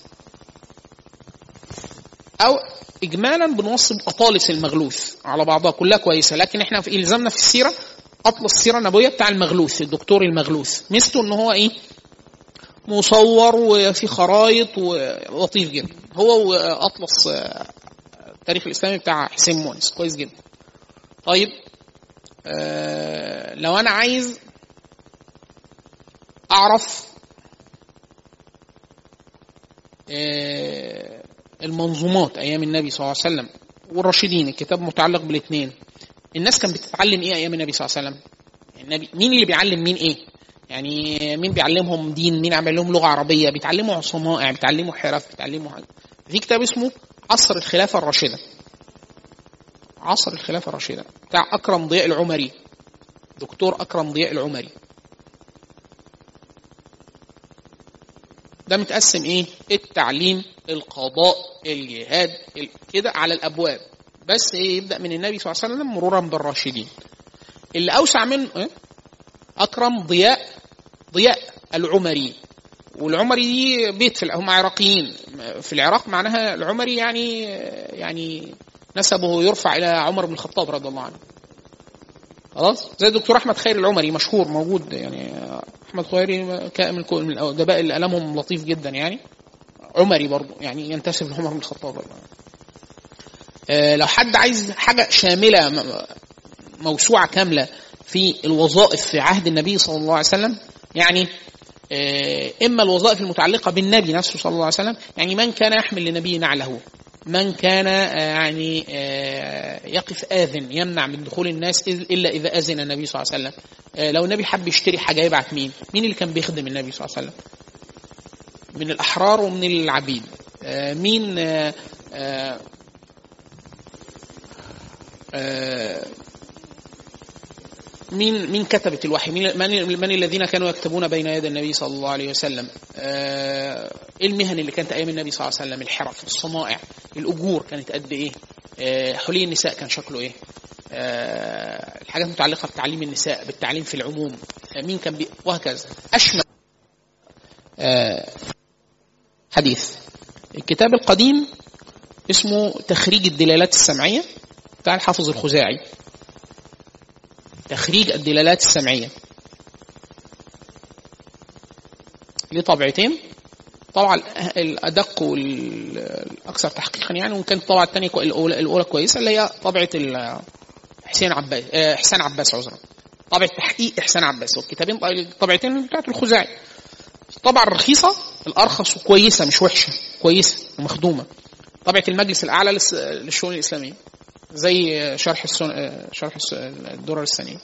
او اجمالا بنوصف اطالس المغلوث على بعضها كلها كويسه لكن احنا في الزامنا في السيره اطلس السيره النبويه بتاع المغلوث الدكتور المغلوث ميزته ان هو ايه مصور وفي خرايط ولطيف جدا هو واطلس التاريخ الاسلامي بتاع حسين مونس كويس جدا طيب آه لو انا عايز اعرف آه المنظومات ايام النبي صلى الله عليه وسلم والراشدين الكتاب متعلق بالاثنين الناس كانت بتتعلم ايه ايام النبي صلى الله عليه وسلم النبي مين اللي بيعلم مين ايه يعني مين بيعلمهم دين مين عمل لهم لغه عربيه بيتعلموا صنائع بيتعلموا حرف بيتعلموا حاجه في كتاب اسمه عصر الخلافه الراشده عصر الخلافه الراشده بتاع اكرم ضياء العمري دكتور اكرم ضياء العمري ده متقسم ايه التعليم القضاء الجهاد كده على الابواب بس ايه يبدا من النبي صلى الله عليه وسلم مرورا بالراشدين اللي اوسع منه إيه؟ اكرم ضياء ضياء العمري والعمري دي بيت في هم عراقيين في العراق معناها العمري يعني يعني نسبه يرفع الى عمر بن الخطاب رضي الله عنه خلاص زي الدكتور احمد خير العمري مشهور موجود يعني احمد خيري من الادباء اللي قلمهم لطيف جدا يعني عمري برضه يعني ينتسب لعمر بن الخطاب آه لو حد عايز حاجه شامله موسوعه كامله في الوظائف في عهد النبي صلى الله عليه وسلم يعني آه اما الوظائف المتعلقه بالنبي نفسه صلى الله عليه وسلم يعني من كان يحمل لنبي نعله من كان يعني يقف آذن يمنع من دخول الناس إلا إذا أذن النبي صلى الله عليه وسلم لو النبي حب يشتري حاجة يبعت مين مين اللي كان بيخدم النبي صلى الله عليه وسلم من الأحرار ومن العبيد مين مين مين كتبت الوحي؟ مين من, من الذين كانوا يكتبون بين يدي النبي صلى الله عليه وسلم؟ ايه المهن اللي كانت ايام النبي صلى الله عليه وسلم؟ الحرف، الصنائع، الاجور كانت قد ايه؟ آه حلي النساء كان شكله ايه؟ آه الحاجات المتعلقه بتعليم النساء، بالتعليم في العموم، آه مين كان بي وهكذا. اشمل حديث. الكتاب القديم اسمه تخريج الدلالات السمعيه بتاع الحافظ الخزاعي. تخريج الدلالات السمعية ليه طبعتين طبعا الأدق والأكثر تحقيقا يعني وإن كانت الطبعة الثانية الأولى, الأولى كويسة اللي هي طبعة حسين عباس إحسان عباس عذرا طبعة تحقيق إحسان عباس والكتابين الطبعتين بتاعت الخزاعي الطبعة الرخيصة الأرخص وكويسة مش وحشة كويسة ومخدومة طبعة المجلس الأعلى للشؤون الإسلامية زي شرح السن... شرح الس- الدرر الثانيه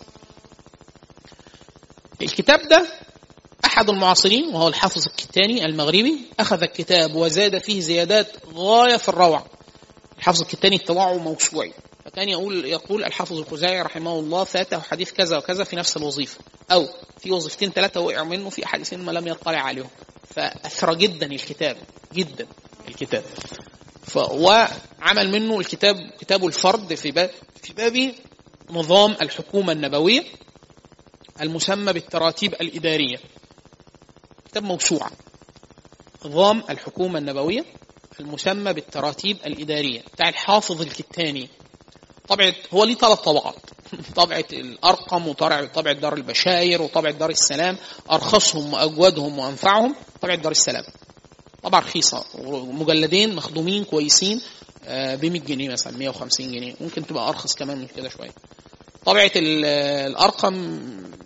الكتاب ده احد المعاصرين وهو الحافظ الكتاني المغربي اخذ الكتاب وزاد فيه زيادات غايه في الروعه الحافظ الكتاني اطلاعه موسوعي فكان يقول يقول الحافظ الخزاعي رحمه الله فاته حديث كذا وكذا في نفس الوظيفه او في وظيفتين ثلاثه وقع منه في احاديثين ما لم يطلع عليهم فاثرى جدا الكتاب جدا الكتاب ف وعمل منه الكتاب كتاب الفرد في باب في باب نظام الحكومه النبويه المسمى بالتراتيب الاداريه كتاب موسوعه نظام الحكومه النبويه المسمى بالتراتيب الاداريه بتاع الحافظ الكتاني طبعة هو ليه ثلاث طبعات طبعة الأرقم وطبعة طبعة دار البشاير وطبعة دار السلام أرخصهم وأجودهم وأنفعهم طبعة دار السلام طبعة رخيصة مجلدين مخدومين كويسين ب 100 جنيه مثلا 150 جنيه ممكن تبقى أرخص كمان من كده شوية طبعة ال- الأرقم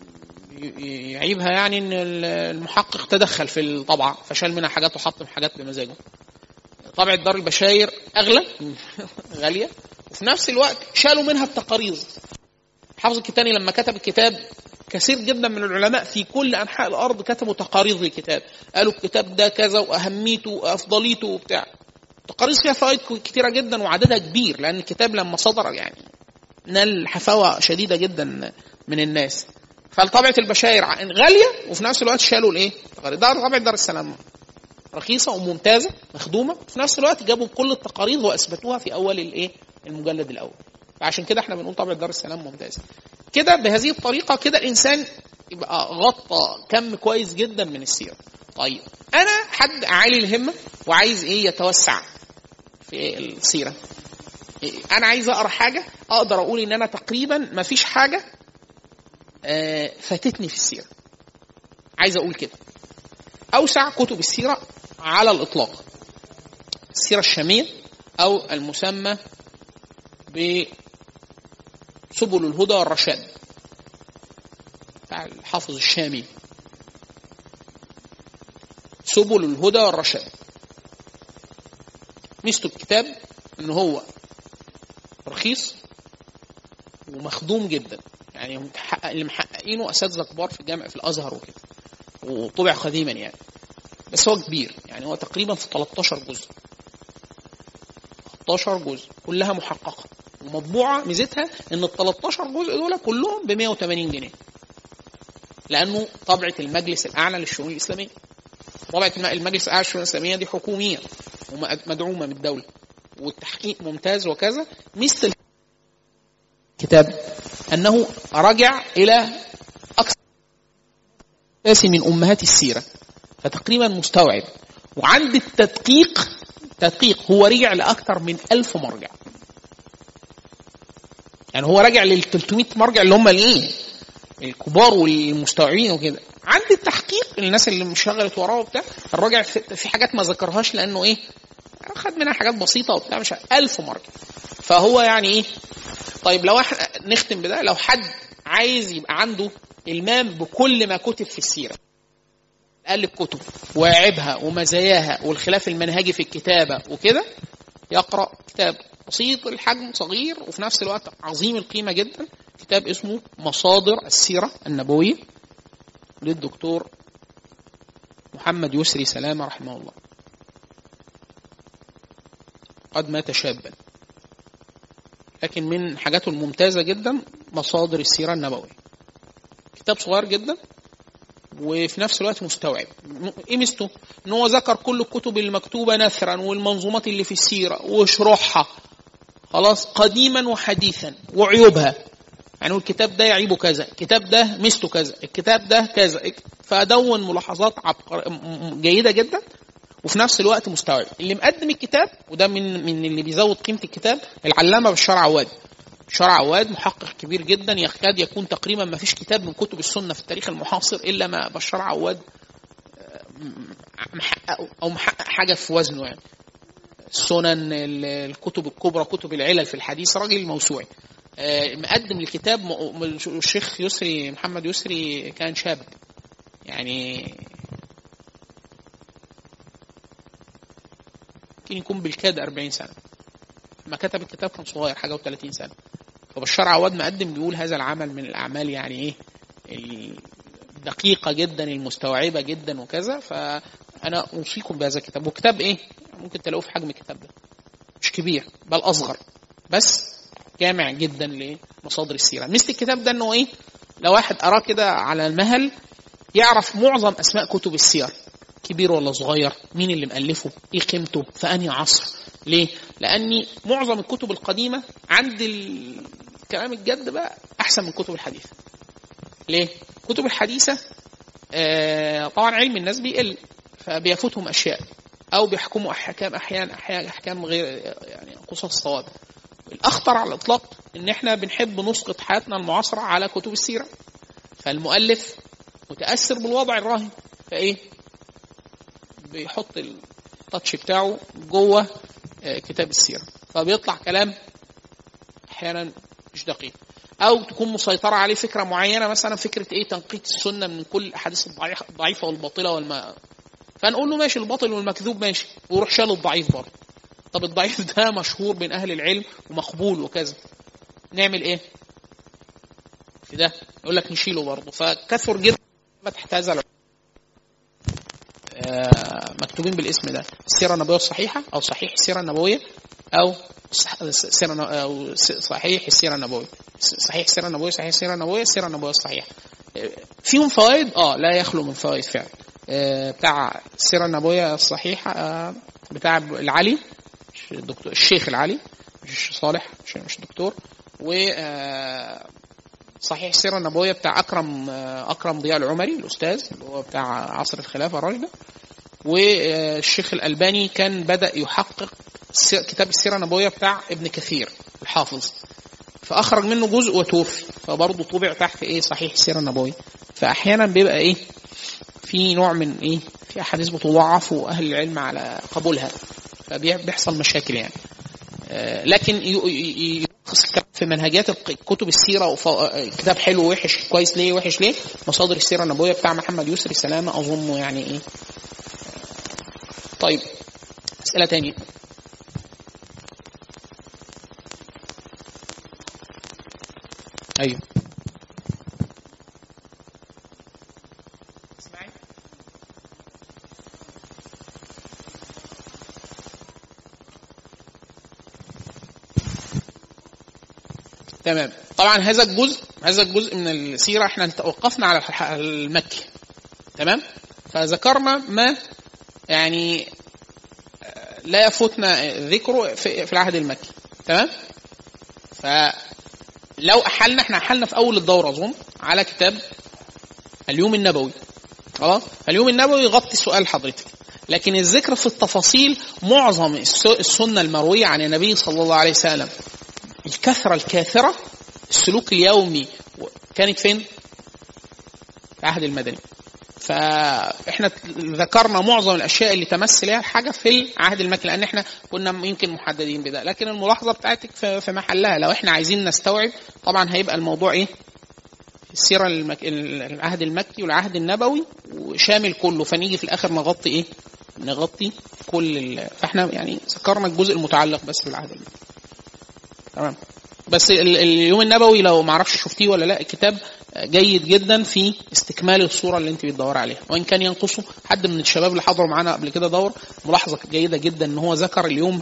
ي- يعيبها يعني إن المحقق تدخل في الطبعة فشال منها حاجات وحط حاجات بمزاجه طبعة دار البشاير أغلى غالية وفي نفس الوقت شالوا منها التقارير حافظ الكتاني لما كتب الكتاب كثير جدا من العلماء في كل انحاء الارض كتبوا تقارير للكتاب قالوا الكتاب ده كذا واهميته وافضليته وبتاع تقارير فيها فوائد كتيره جدا وعددها كبير لان الكتاب لما صدر يعني نال حفاوه شديده جدا من الناس فطبعه البشاير غاليه وفي نفس الوقت شالوا الايه؟ التقارير ده طبعه دار السلام رخيصه وممتازه مخدومه في نفس الوقت جابوا كل التقارير واثبتوها في اول الايه؟ المجلد الاول فعشان كده احنا بنقول طبعا دار السلام ممتازه كده بهذه الطريقه كده الانسان يبقى غطى كم كويس جدا من السيره طيب انا حد عالي الهمه وعايز ايه يتوسع في السيره إيه؟ انا عايز اقرا حاجه اقدر اقول ان انا تقريبا ما فيش حاجه آه، فاتتني في السيره عايز اقول كده اوسع كتب السيره على الاطلاق السيره الشاميه او المسمى بسبل الهدى والرشاد بتاع الحافظ الشامي سبل الهدى والرشاد ميزته الكتاب ان هو رخيص ومخدوم جدا يعني متحقق اللي محققينه اساتذه كبار في الجامع في الازهر وكده وطبع قديما يعني بس هو كبير يعني هو تقريبا في 13 جزء 13 جزء كلها محققه ومطبوعه ميزتها ان ال 13 جزء دول كلهم ب 180 جنيه لانه طبعه المجلس الاعلى للشؤون الاسلاميه طبعه الم- المجلس الاعلى للشؤون الاسلاميه دي حكوميه ومدعومه من الدوله والتحقيق ممتاز وكذا ميزه الكتاب انه رجع الى اكثر أساسي من امهات السيره فتقريبا مستوعب وعند التدقيق تدقيق هو رجع لاكثر من ألف مرجع يعني هو راجع لل 300 مرجع اللي هم الايه الكبار والمستوعبين وكده عند التحقيق الناس اللي مشغلت وراه وبتاع الراجع في, في حاجات ما ذكرهاش لانه ايه خد منها حاجات بسيطه وبتاع مش عارف، ألف مرجع فهو يعني ايه طيب لو احنا نختم بده لو حد عايز يبقى عنده المام بكل ما كتب في السيره قال الكتب وعيبها ومزاياها والخلاف المنهجي في الكتابه وكده يقرا كتاب بسيط الحجم صغير وفي نفس الوقت عظيم القيمه جدا كتاب اسمه مصادر السيره النبويه للدكتور محمد يسري سلامه رحمه الله قد مات شابا لكن من حاجاته الممتازه جدا مصادر السيره النبويه كتاب صغير جدا وفي نفس الوقت مستوعب ايه ميزته ان هو ذكر كل الكتب المكتوبه نثرا والمنظومات اللي في السيره وشروحها خلاص قديما وحديثا وعيوبها يعني الكتاب ده يعيبه كذا الكتاب ده ميزته كذا الكتاب ده كذا فدون ملاحظات عبقر... م- م- جيده جدا وفي نفس الوقت مستوعب اللي مقدم الكتاب وده من من اللي بيزود قيمه الكتاب العلامه بشار عواد بشار عواد محقق كبير جدا يكاد يكون تقريبا ما فيش كتاب من كتب السنه في التاريخ المعاصر الا ما بشار عواد آه، محققه او محقق حاجه في وزنه يعني السنن ال- الكتب الكبرى كتب العلل في الحديث راجل موسوعي آه، مقدم الكتاب م- م- الشيخ يسري محمد يسري كان شاب يعني ممكن يكون بالكاد 40 سنه لما كتب الكتاب كان صغير حاجه و30 سنه فبشار عواد مقدم بيقول هذا العمل من الاعمال يعني ايه الدقيقه جدا المستوعبه جدا وكذا فانا اوصيكم بهذا الكتاب وكتاب ايه ممكن تلاقوه في حجم الكتاب ده مش كبير بل اصغر بس جامع جدا لمصادر السيره مثل الكتاب ده انه ايه لو واحد قراه كده على المهل يعرف معظم اسماء كتب السير كبير ولا صغير مين اللي مؤلفه ايه قيمته في انهي عصر ليه لاني معظم الكتب القديمه عند الكلام الجد بقى احسن من الكتب الحديثه ليه الكتب الحديثه آه طبعا علم الناس بيقل فبيفوتهم اشياء او بيحكموا احكام احيانا احيانا احكام غير يعني قصص الصواب الاخطر على الاطلاق ان احنا بنحب نسقط حياتنا المعاصره على كتب السيره فالمؤلف متاثر بالوضع الراهن فايه بيحط التاتش بتاعه جوه آه، كتاب السيره فبيطلع كلام احيانا مش دقيق او تكون مسيطره عليه فكره معينه مثلا فكره ايه تنقيط السنه من كل الاحاديث الضعيفه والباطله والما فنقول له ماشي الباطل والمكذوب ماشي ويروح شال الضعيف برضه طب الضعيف ده مشهور بين اهل العلم ومقبول وكذا نعمل ايه في ده يقول لك نشيله برضه فكثر جدا تحت هذا آه، مكتوبين بالاسم ده السيره النبويه الصحيحه او صحيح السيره النبويه او سيرة او صحيح السيره النبويه صحيح السيره النبويه صحيح السيره النبويه السيره النبويه الصحيحه فيهم فوائد اه لا يخلو من فوائد فعلا آه، بتاع السيره النبويه الصحيحه آه، بتاع العلي الدكتور الشيخ العلي مش صالح مش مش دكتور و صحيح السيرة النبوية بتاع أكرم أكرم ضياء العمري الأستاذ اللي هو بتاع عصر الخلافة الراشدة والشيخ الألباني كان بدأ يحقق كتاب السيرة النبوية بتاع ابن كثير الحافظ فأخرج منه جزء وتوفي فبرضه طبع تحت إيه صحيح السيرة النبوية فأحيانا بيبقى إيه في نوع من إيه في أحاديث بتضعف وأهل العلم على قبولها فبيحصل مشاكل يعني آه، لكن يلخص في منهجات كتب السيره كتاب حلو ووحش كويس ليه وحش ليه مصادر السيره النبويه بتاع محمد يسري سلامه اظنه يعني ايه طيب اسئله تانية ايوه تمام طبعا هذا الجزء هذا الجزء من السيره احنا توقفنا على المكي تمام فذكرنا ما يعني آه، لا يفوتنا ذكره في العهد المكي تمام فلو احلنا احنا احلنا في اول الدوره اظن على كتاب اليوم النبوي خلاص اليوم النبوي يغطي سؤال حضرتك لكن الذكر في التفاصيل معظم السنه المرويه عن النبي صلى الله عليه وسلم الكثرة الكاثرة السلوك اليومي كانت فين؟ في العهد المدني فاحنا ذكرنا معظم الاشياء اللي تمس لها الحاجه في العهد المكي لان احنا كنا يمكن محددين بده لكن الملاحظه بتاعتك في محلها لو احنا عايزين نستوعب طبعا هيبقى الموضوع ايه السيره المك... العهد المكي والعهد النبوي وشامل كله فنيجي في الاخر نغطي ايه نغطي كل ال... فاحنا يعني ذكرنا الجزء المتعلق بس بالعهد المكي تمام بس اليوم النبوي لو ما اعرفش شفتيه ولا لا الكتاب جيد جدا في استكمال الصوره اللي انت بتدور عليها وان كان ينقصه حد من الشباب اللي حضروا معانا قبل كده دور ملاحظه جيده جدا ان هو ذكر اليوم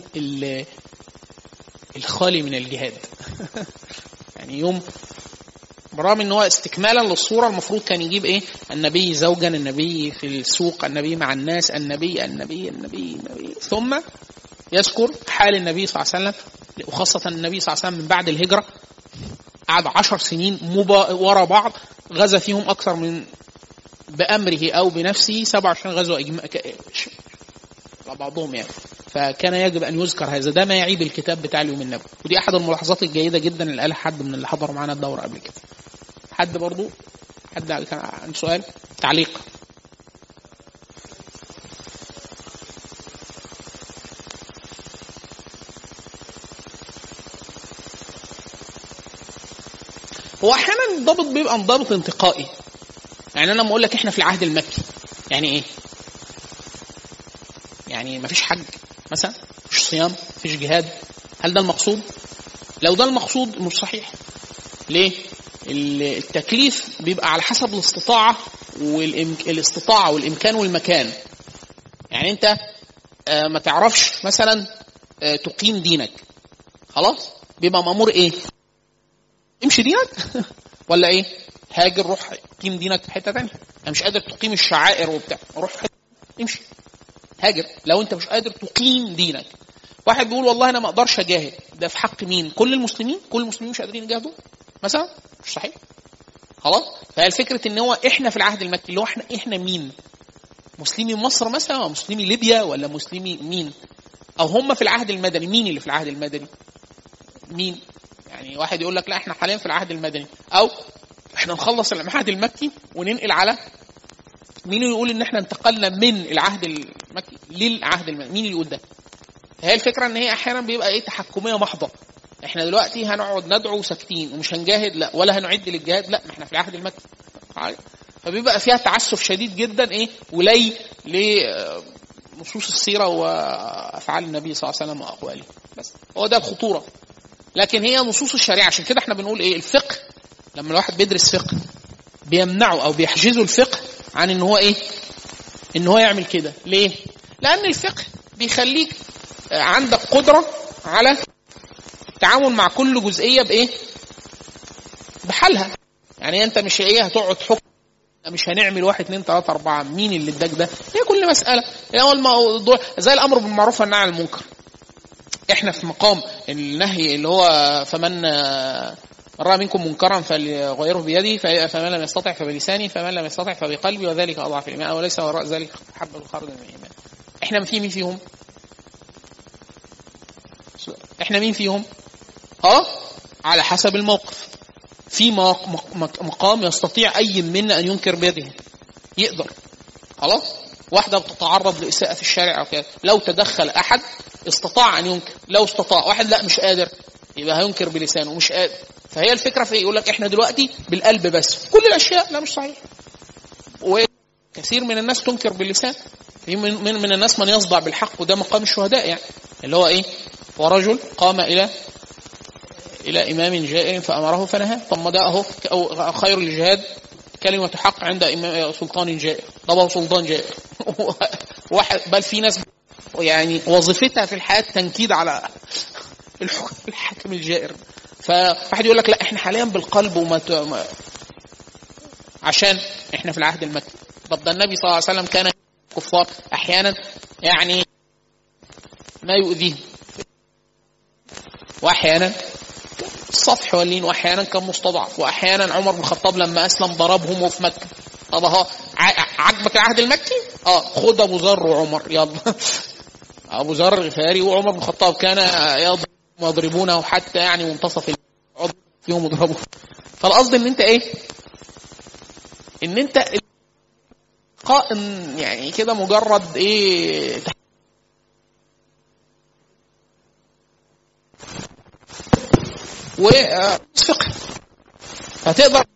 الخالي من الجهاد يعني يوم برغم ان هو استكمالا للصوره المفروض كان يجيب ايه النبي زوجا النبي في السوق النبي مع الناس النبي النبي النبي, النبي. ثم يذكر حال النبي صلى الله عليه وسلم وخاصة النبي صلى الله عليه وسلم من بعد الهجرة قعد عشر سنين مبا ورا بعض غزا فيهم أكثر من بأمره أو بنفسه 27 غزوة إجماع بعضهم يعني فكان يجب أن يذكر هذا ده ما يعيب الكتاب بتاع اليوم النبوي ودي أحد الملاحظات الجيدة جدا اللي قالها حد من اللي حضروا معانا الدورة قبل كده حد برضو حد كان عنده سؤال تعليق هو احيانا الضابط بيبقى ضابط انتقائي يعني انا لما اقول لك احنا في العهد المكي يعني ايه يعني مفيش حج مثلا مفيش صيام مفيش جهاد هل ده المقصود لو ده المقصود مش صحيح ليه التكليف بيبقى على حسب الاستطاعة والاستطاعة والإمكان والمكان يعني أنت آه، ما تعرفش مثلا آه، تقيم دينك خلاص بيبقى مأمور إيه امشي دينك ولا إيه هاجر روح قيم دينك في حتة تانية أنا مش قادر تقيم الشعائر وبتاع روح حتة امشي هاجر لو أنت مش قادر تقيم دينك واحد بيقول والله انا ما اقدرش اجاهد ده في حق مين كل المسلمين كل المسلمين مش قادرين يجاهدوا مثلا مش صحيح خلاص فهي الفكره ان هو احنا في العهد المكي اللي هو احنا احنا مين مسلمي مصر مثلا ولا مسلمي ليبيا ولا مسلمي مين او هم في العهد المدني مين اللي في العهد المدني مين يعني واحد يقول لك لا احنا حاليا في العهد المدني او احنا نخلص العهد المكي وننقل على مين اللي يقول ان احنا انتقلنا من العهد المكي للعهد المدني مين اللي يقول ده هي الفكره ان هي احيانا بيبقى ايه تحكميه محضه احنا دلوقتي هنقعد ندعو ساكتين ومش هنجاهد لا ولا هنعد للجهاد لا ما احنا في العهد المكي فبيبقى فيها تعسف شديد جدا ايه ولي لنصوص السيره وافعال النبي صلى الله عليه وسلم واقواله بس هو ده الخطوره لكن هي نصوص الشريعه عشان كده احنا بنقول ايه الفقه لما الواحد بيدرس فقه بيمنعه او بيحجزه الفقه عن ان هو ايه ان هو يعمل كده ليه لان الفقه بيخليك عندك قدره على التعامل مع كل جزئيه بايه بحالها يعني انت مش ايه هتقعد حكم مش هنعمل واحد اثنين ثلاثة أربعة مين اللي اداك ده؟ هي كل مسألة هو الموضوع زي الأمر بالمعروف والنهي عن المنكر احنا في مقام النهي اللي هو فمن رأى منكم منكرا فليغيره بيده فمن لم يستطع فبلسانه فمن لم يستطع فبقلبه وذلك أضعف الإيمان وليس وراء ذلك حب الخردل من الإيمان احنا في مين فيهم؟ احنا مين فيهم اه على حسب الموقف في مقام يستطيع اي منا ان ينكر بيده يقدر خلاص واحدة بتتعرض لإساءة في الشارع أو كده لو تدخل أحد استطاع أن ينكر لو استطاع واحد لا مش قادر يبقى هينكر بلسانه مش قادر فهي الفكرة في إيه؟ يقول لك إحنا دلوقتي بالقلب بس كل الأشياء لا مش صحيح وكثير من الناس تنكر باللسان في من, من, من الناس من يصدع بالحق وده مقام الشهداء يعني اللي هو إيه ورجل قام إلى إلى إمام جائر فأمره فنهى طب ما ده أهو خير الجهاد كلمة حق عند سلطان جائر طب سلطان جائر واحد بل في ناس يعني وظيفتها في الحياة تنكيد على الحاكم الجائر فواحد يقول لك لا احنا حاليا بالقلب وما عشان احنا في العهد المكي طب ده النبي صلى الله عليه وسلم كان كفار احيانا يعني ما يؤذيهم واحيانا الصفح واللين واحيانا كان مستضعف واحيانا عمر بن الخطاب لما اسلم ضربهم في مكه طب اهو عجبك العهد المكي؟ اه خد ابو ذر وعمر يلا ابو ذر الغفاري وعمر بن الخطاب كان يضربونه حتى يعني منتصف فيهم يضربوا فالقصد ان انت ايه؟ ان انت قائم يعني كده مجرد ايه وفقه فتقدر